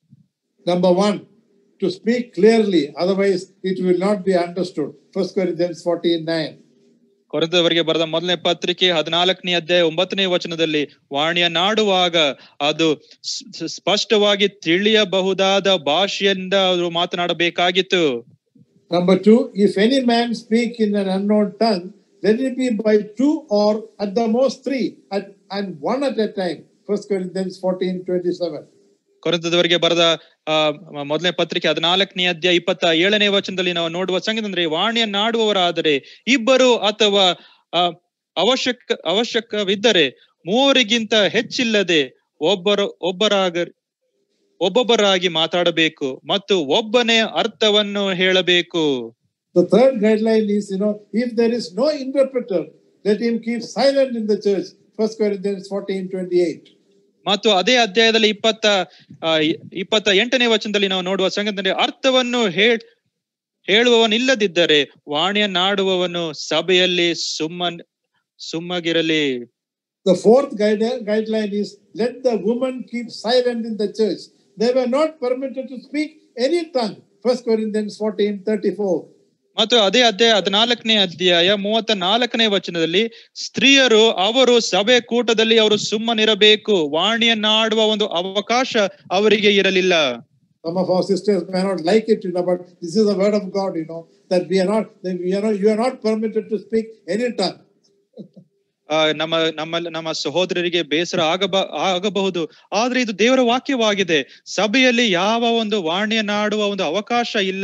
Number one, to speak clearly, otherwise it will not be understood. First Corinthians 14, 9. ಕೊರಂತದವರಿಗೆ ಬರೆದ ಮೊದಲನೇ ಪತ್ರಿಕೆ ಹದಿನಾಲ್ಕನೇ ಅಧ್ಯಾಯ ಒಂಬತ್ತನೇ ವಚನದಲ್ಲಿ ವಾಣಿಯನ್ನಾಡುವಾಗ ಅದು ಸ್- ಸ್- ಸ್ಪಷ್ಟವಾಗಿ ತಿಳಿಯಬಹುದಾದ ಭಾಷೆಯಿಂದ ಅವರು ಮಾತನಾಡಬೇಕಾಗಿತ್ತು Number two, if any man speak in an unknown tongue, let it be by two or at the most three, at, and one at a time. First Corinthians 14, 27. ಕೊರಂತದವರಿಗೆ ಬರೆದ ಆ ಮ- ಮೊದಲನೇ ಪತ್ರಿಕೆ ಹದಿನಾಲ್ಕನೇ ಅಧ್ಯಾಯ ಇಪ್ಪತ್ತ ಏಳನೇ ವಚನದಲ್ಲಿ ನಾವು ನೋಡುವ ಸಂಗತಿ ಅಂದ್ರೆ ವಾಣಿಯನ್ನಾಡುವವರಾದರೆ ಇಬ್ಬರು ಅಥವಾ ಆ ಅವಶ್ಯಕ ಅವಶ್ಯಕವಿದ್ದರೆ ಮೂವರಿಗಿಂತ ಹೆಚ್ಚಿಲ್ಲದೆ ಒಬ್ಬರು ಒಬ್ಬರಾಗ ಒಬ್ಬೊಬ್ಬರಾಗಿ ಮಾತಾಡಬೇಕು ಮತ್ತು ಒಬ್ಬನೇ ಅರ್ಥವನ್ನು ಹೇಳಬೇಕು The third guideline is, you know, if there is no interpreter, let him keep silent in the church. First Corinthians 14, 28. ಮತ್ತು ಅದೇ ಅಧ್ಯಾಯದಲ್ಲಿ ಇಪ್ಪತ್ತ ಆ, ಇ- ಇಪ್ಪತ್ತ ಎಂಟನೇ ವಚನದಲ್ಲಿ ನಾವು ನೋಡುವ ಸಂಗತಿ ಅಂದ್ರೆ ಅರ್ಥವನ್ನು ಹೇಳ್ ಹೇಳುವವನಿಲ್ಲದಿದ್ದರೆ ವಾಣಿಯನ್ನಾಡುವವನು ಸಭೆಯಲ್ಲಿ ಸುಮ್ಮನ್ ಸುಮ್ಮಗಿರಲಿ The fourth guide- guideline is let the woman keep silent in the church. They were not permitted to speak any tongue. First Corinthians 14, 34. ಮತ್ತು ಅದೇ ಅಧ್ಯಾಯ ಹದಿನಾಲ್ಕನೇ ಅಧ್ಯಾಯ ಮೂವತ್ತ ನಾಲ್ಕನೇ ವಚನದಲ್ಲಿ ಸ್ತ್ರೀಯರು ಅವರು ಸಭೆ ಕೂಟದಲ್ಲಿ ಅವರು ಸುಮ್ಮನಿರಬೇಕು ವಾಣಿಯನ್ನಾಡುವ ಒಂದು ಅವಕಾಶ ಅವರಿಗೆ ಇರಲಿಲ್ಲ Some of our sisters may not like it, you know, but this is the word of God, you know, that we are not, that we are not, you are not permitted to speak any tongue. ಆ, ನಮ್ಮ ನಮ್ಮ ನಮ್ಮ ಸಹೋದರರಿಗೆ ಬೇಸರ ಆಗಬ ಆಗಬಹುದು ಆದ್ರೆ ಇದು ದೇವರ ವಾಕ್ಯವಾಗಿದೆ ಸಭೆಯಲ್ಲಿ ಯಾವ ಒಂದು ವಾಣಿಯನ್ನಾಡುವ ಒಂದು ಅವಕಾಶ ಇಲ್ಲ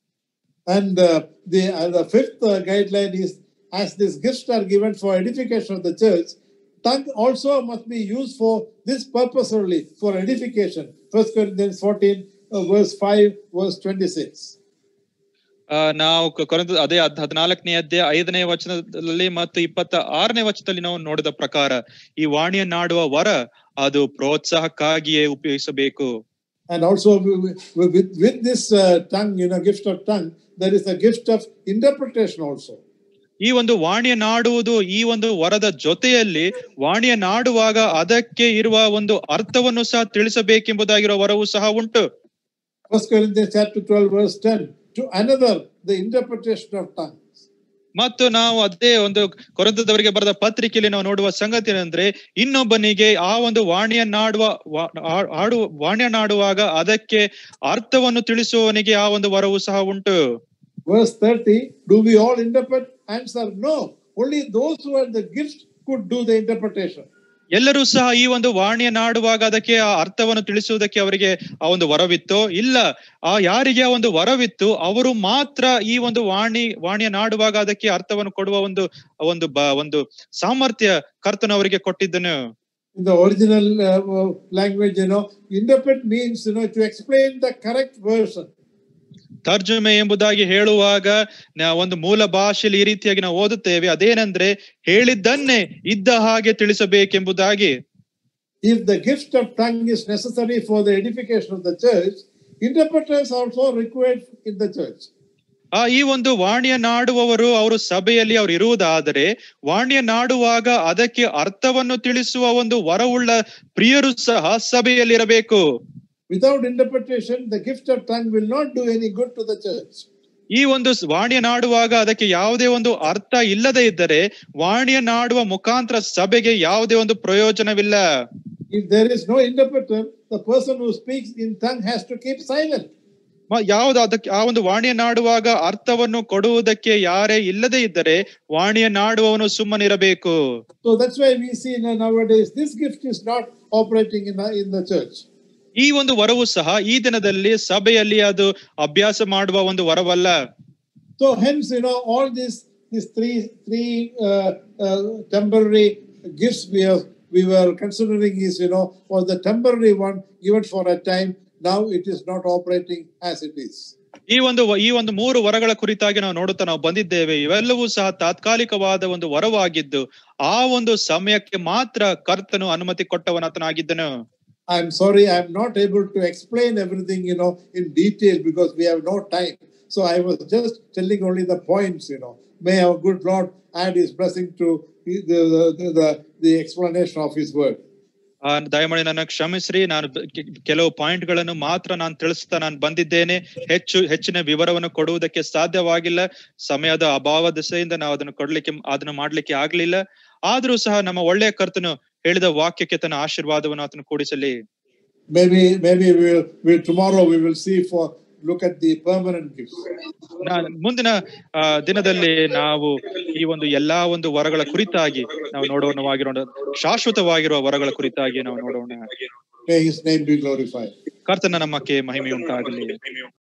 And uh, the, uh, the fifth uh, guideline is as these gifts are given for edification of the church, tongue also must be used for this purpose only, for edification. First Corinthians 14, uh, verse 5, verse 26. ಆ, ನಾವು ಕ- ಕೊರಿಂಥ ಅದೇ ಹದ್- ಹದಿನಾಲ್ಕನೇ ಅಧ್ಯಾಯ ಐದನೇ ವಚನದಲ್ಲಿ ಮತ್ತು ಇಪ್ಪತ್ತ ಆರನೇ ವಚನದಲ್ಲಿ ನಾವು ನೋಡಿದ ಪ್ರಕಾರ ಈ ವಾಣಿಯನ್ನಾಡುವ ವರ ಅದು ಪ್ರೋತ್ಸಾಹಕ್ಕಾಗಿಯೇ ಉಪಯೋಗಿಸಬೇಕು And also with, with, with this uh, tongue, you know, gift of tongue, there is a gift of interpretation also. ಈ ಒಂದು ವಾಣಿಯ ನಾಡುವುದು ಈ ಒಂದು ವರದ ಜೊತೆಯಲ್ಲಿ ವಾಣಿಯ ನಾಡುವಾಗ ಅದಕ್ಕೆ ಇರುವ ಒಂದು ಅರ್ಥವನ್ನು ಸಹ ತಿಳಿಸಬೇಕೆಂಬುದಾಗಿರುವ ವರವು ಸಹ ಉಂಟು First Corinthians chapter 12, verse 10. To another, the interpretation of tongues. ಮತ್ತು ನಾವು ಅದೇ ಒಂದು ಕೊರಂತದವರಿಗೆ ಬರೆದ ಪತ್ರಿಕೆಯಲ್ಲಿ ನಾವು ನೋಡುವ ಸಂಗತಿ ಏನಂದ್ರೆ ಇನ್ನೊಬ್ಬನಿಗೆ ಆ ಒಂದು ವಾಣಿಯ ನಾಡುವ ವಾ- ಆ- ಆಡು ವಾಣಿಯ ನಾಡುವಾಗ ಅದಕ್ಕೆ ಅರ್ಥವನ್ನು ತಿಳಿಸುವವನಿಗೆ ಆ ಒಂದು ವರವು ಸಹ ಉಂಟು Verse 30. Do we all interpret? Answer no. Only those who had the gift could do the interpretation. ಎಲ್ಲರೂ ಸಹ ಈ ಒಂದು ವಾಣಿಯ ನಾಡುವಾಗ ಅದಕ್ಕೆ ಆ ಅರ್ಥವನ್ನು ತಿಳಿಸುವುದಕ್ಕೆ ಅವರಿಗೆ ಆ ಒಂದು ವರವಿತ್ತು ಇಲ್ಲ ಆ ಯಾರಿಗೆ ಆ ಒಂದು ವರವಿತ್ತು ಅವರು ಮಾತ್ರ ಈ ಒಂದು ವಾಣಿ ವಾಣಿಯ ನಾಡುವಾಗ ಅದಕ್ಕೆ ಅರ್ಥವನ್ನು ಕೊಡುವ ಒಂದು ಒಂದು ಬ ಒಂದು ಸಾಮರ್ಥ್ಯ ಕರ್ತನು ಅವರಿಗೆ ಕೊಟ್ಟಿದ್ದನು In the original uh, language, you know, interpret means, you know, to explain the correct version. ತರ್ಜುಮೆ ಎಂಬುದಾಗಿ ಹೇಳುವಾಗ ನಾ- ಒಂದು ಮೂಲ ಭಾಷೆಯಲ್ಲಿ ಈ ರೀತಿಯಾಗಿ ನಾವು ಓದುತ್ತೇವೆ ಅದೇನೆಂದ್ರೆ ಹೇಳಿದ್ದನ್ನೇ ಇದ್ದ ಹಾಗೆ ತಿಳಿಸಬೇಕೆಂಬುದಾಗಿ If the gift of tongue is necessary for the edification of the church, interpreters are also required in the church. ಆ ಈ ಒಂದು ವಾಣಿಯ ನಾಡುವವರು ಅವರು ಸಭೆಯಲ್ಲಿ ಅವರು ಇರುವುದಾದರೆ ವಾಣಿಯ ನಾಡುವಾಗ ಅದಕ್ಕೆ ಅರ್ಥವನ್ನು ತಿಳಿಸುವ ಒಂದು ವರವುಳ್ಳ ಪ್ರಿಯರು ಸಹ ಸಭೆಯಲ್ಲಿರಬೇಕು Without interpretation, the gift of tongue will not do any good to the church. ಈ ಒಂದು ಸ್- ವಾಣಿಯ ನಾಡುವಾಗ ಅದಕ್ಕೆ ಯಾವುದೇ ಒಂದು ಅರ್ಥ ಇಲ್ಲದೆ ಇದ್ದರೆ ವಾಣಿಯ ನಾಡುವ ಮುಖಾಂತರ ಸಭೆಗೆ ಯಾವುದೇ ಒಂದು ಪ್ರಯೋಜನವಿಲ್ಲ If there is no interpreter, the person who speaks in tongue has to keep silent. ಮ- ಯಾವ್ದು ಅದಕ್ಕೆ ಆ ಒಂದು ವಾಣಿಯ ನಾಡುವಾಗ ಅರ್ಥವನ್ನು ಕೊಡುವುದಕ್ಕೆ ಯಾರೇ ಇಲ್ಲದೆ ಇದ್ದರೆ ವಾಣಿಯ ನಾಡುವವನು ಸುಮ್ಮನಿರಬೇಕು So that's why we see now- nowadays this gift is not operating in the, in the church. ಈ ಒಂದು ವರವು ಸಹ ಈ ದಿನದಲ್ಲಿ ಸಭೆಯಲ್ಲಿ ಅದು ಅಭ್ಯಾಸ ಮಾಡುವ ಒಂದು ವರವಲ್ಲ So hence, you know, all these these three three uh, uh, temporary gifts we have we were considering is you know was the temporary one given for a time. Now it is not operating as it is. ಈ ಒಂದು ವ- ಈ ಒಂದು ಮೂರು ವರಗಳ ಕುರಿತಾಗಿ ನಾವು ನೋಡುತ್ತಾ ನಾವು ಬಂದಿದ್ದೇವೆ ಇವೆಲ್ಲವೂ ಸಹ ತಾತ್ಕಾಲಿಕವಾದ ಒಂದು ವರವಾಗಿದ್ದು ಆ ಒಂದು ಸಮಯಕ್ಕೆ ಮಾತ್ರ ಕರ್ತನು ಅನುಮತಿ ಕೊಟ್ಟವನಾತನಾಗಿದ್ದನು I'm sorry, I'm not able to explain everything, you know, in detail because we have no time. So I was just telling only the points, you know. May our good Lord add His blessing to the the, the, the, the explanation of His word. ಆ ದಯಮಾಡಿ ನನ್ನ ಕ್ಷಮಿಸ್ರಿ ನಾನು ಬ- ಕೆ- ಕೆಲವು ಪಾಯಿಂಟ್ ಗಳನ್ನು ಮಾತ್ರ ನಾನು ತಿಳಿಸ್ತಾ ನಾನು ಬಂದಿದ್ದೇನೆ ಹೆಚ್ಚು ಹೆಚ್ಚಿನ ವಿವರವನ್ನು ಕೊಡುವುದಕ್ಕೆ ಸಾಧ್ಯವಾಗಿಲ್ಲ ಸಮಯದ ಅಭಾವ ದೆಸೆಯಿಂದ ನಾವು ಅದನ್ನು ಕೊಡ್ಲಿಕ್ಕೆ ಅದನ್ನು ಮಾಡ್ಲಿಕ್ಕೆ ಆಗ್ಲಿಲ್ಲ ಆದ್ರೂ ಸಹ ನಮ್ಮ ಒಳ್ಳೆಯ ಕರ್ತನು ಹೇಳಿದ ವಾಕ್ಯಕ್ಕೆ ತನ್ನ ಆಶೀರ್ವಾದವನ್ನು ಆತನು ಕೂಡಿಸಲಿ Maybe maybe we will we tomorrow we will see for look at the permanent gifts. ನಾ- ಮುಂದಿನ ಆ, ದಿನದಲ್ಲಿ ನಾವು ಈ ಒಂದು ಎಲ್ಲಾ ಒಂದು ವರಗಳ ಕುರಿತಾಗಿ ನಾವು ನೋಡೋಣವಾಗಿರೋಣ ಶಾಶ್ವತವಾಗಿರುವ ವರಗಳ ಕುರಿತಾಗಿ ನಾವು ನೋಡೋಣ May His name be glorified. ಕರ್ತನ ನಮ್ಮಕ್ಕೆ ಮಹಿಮೆ ಉಂಟಾಗಲಿ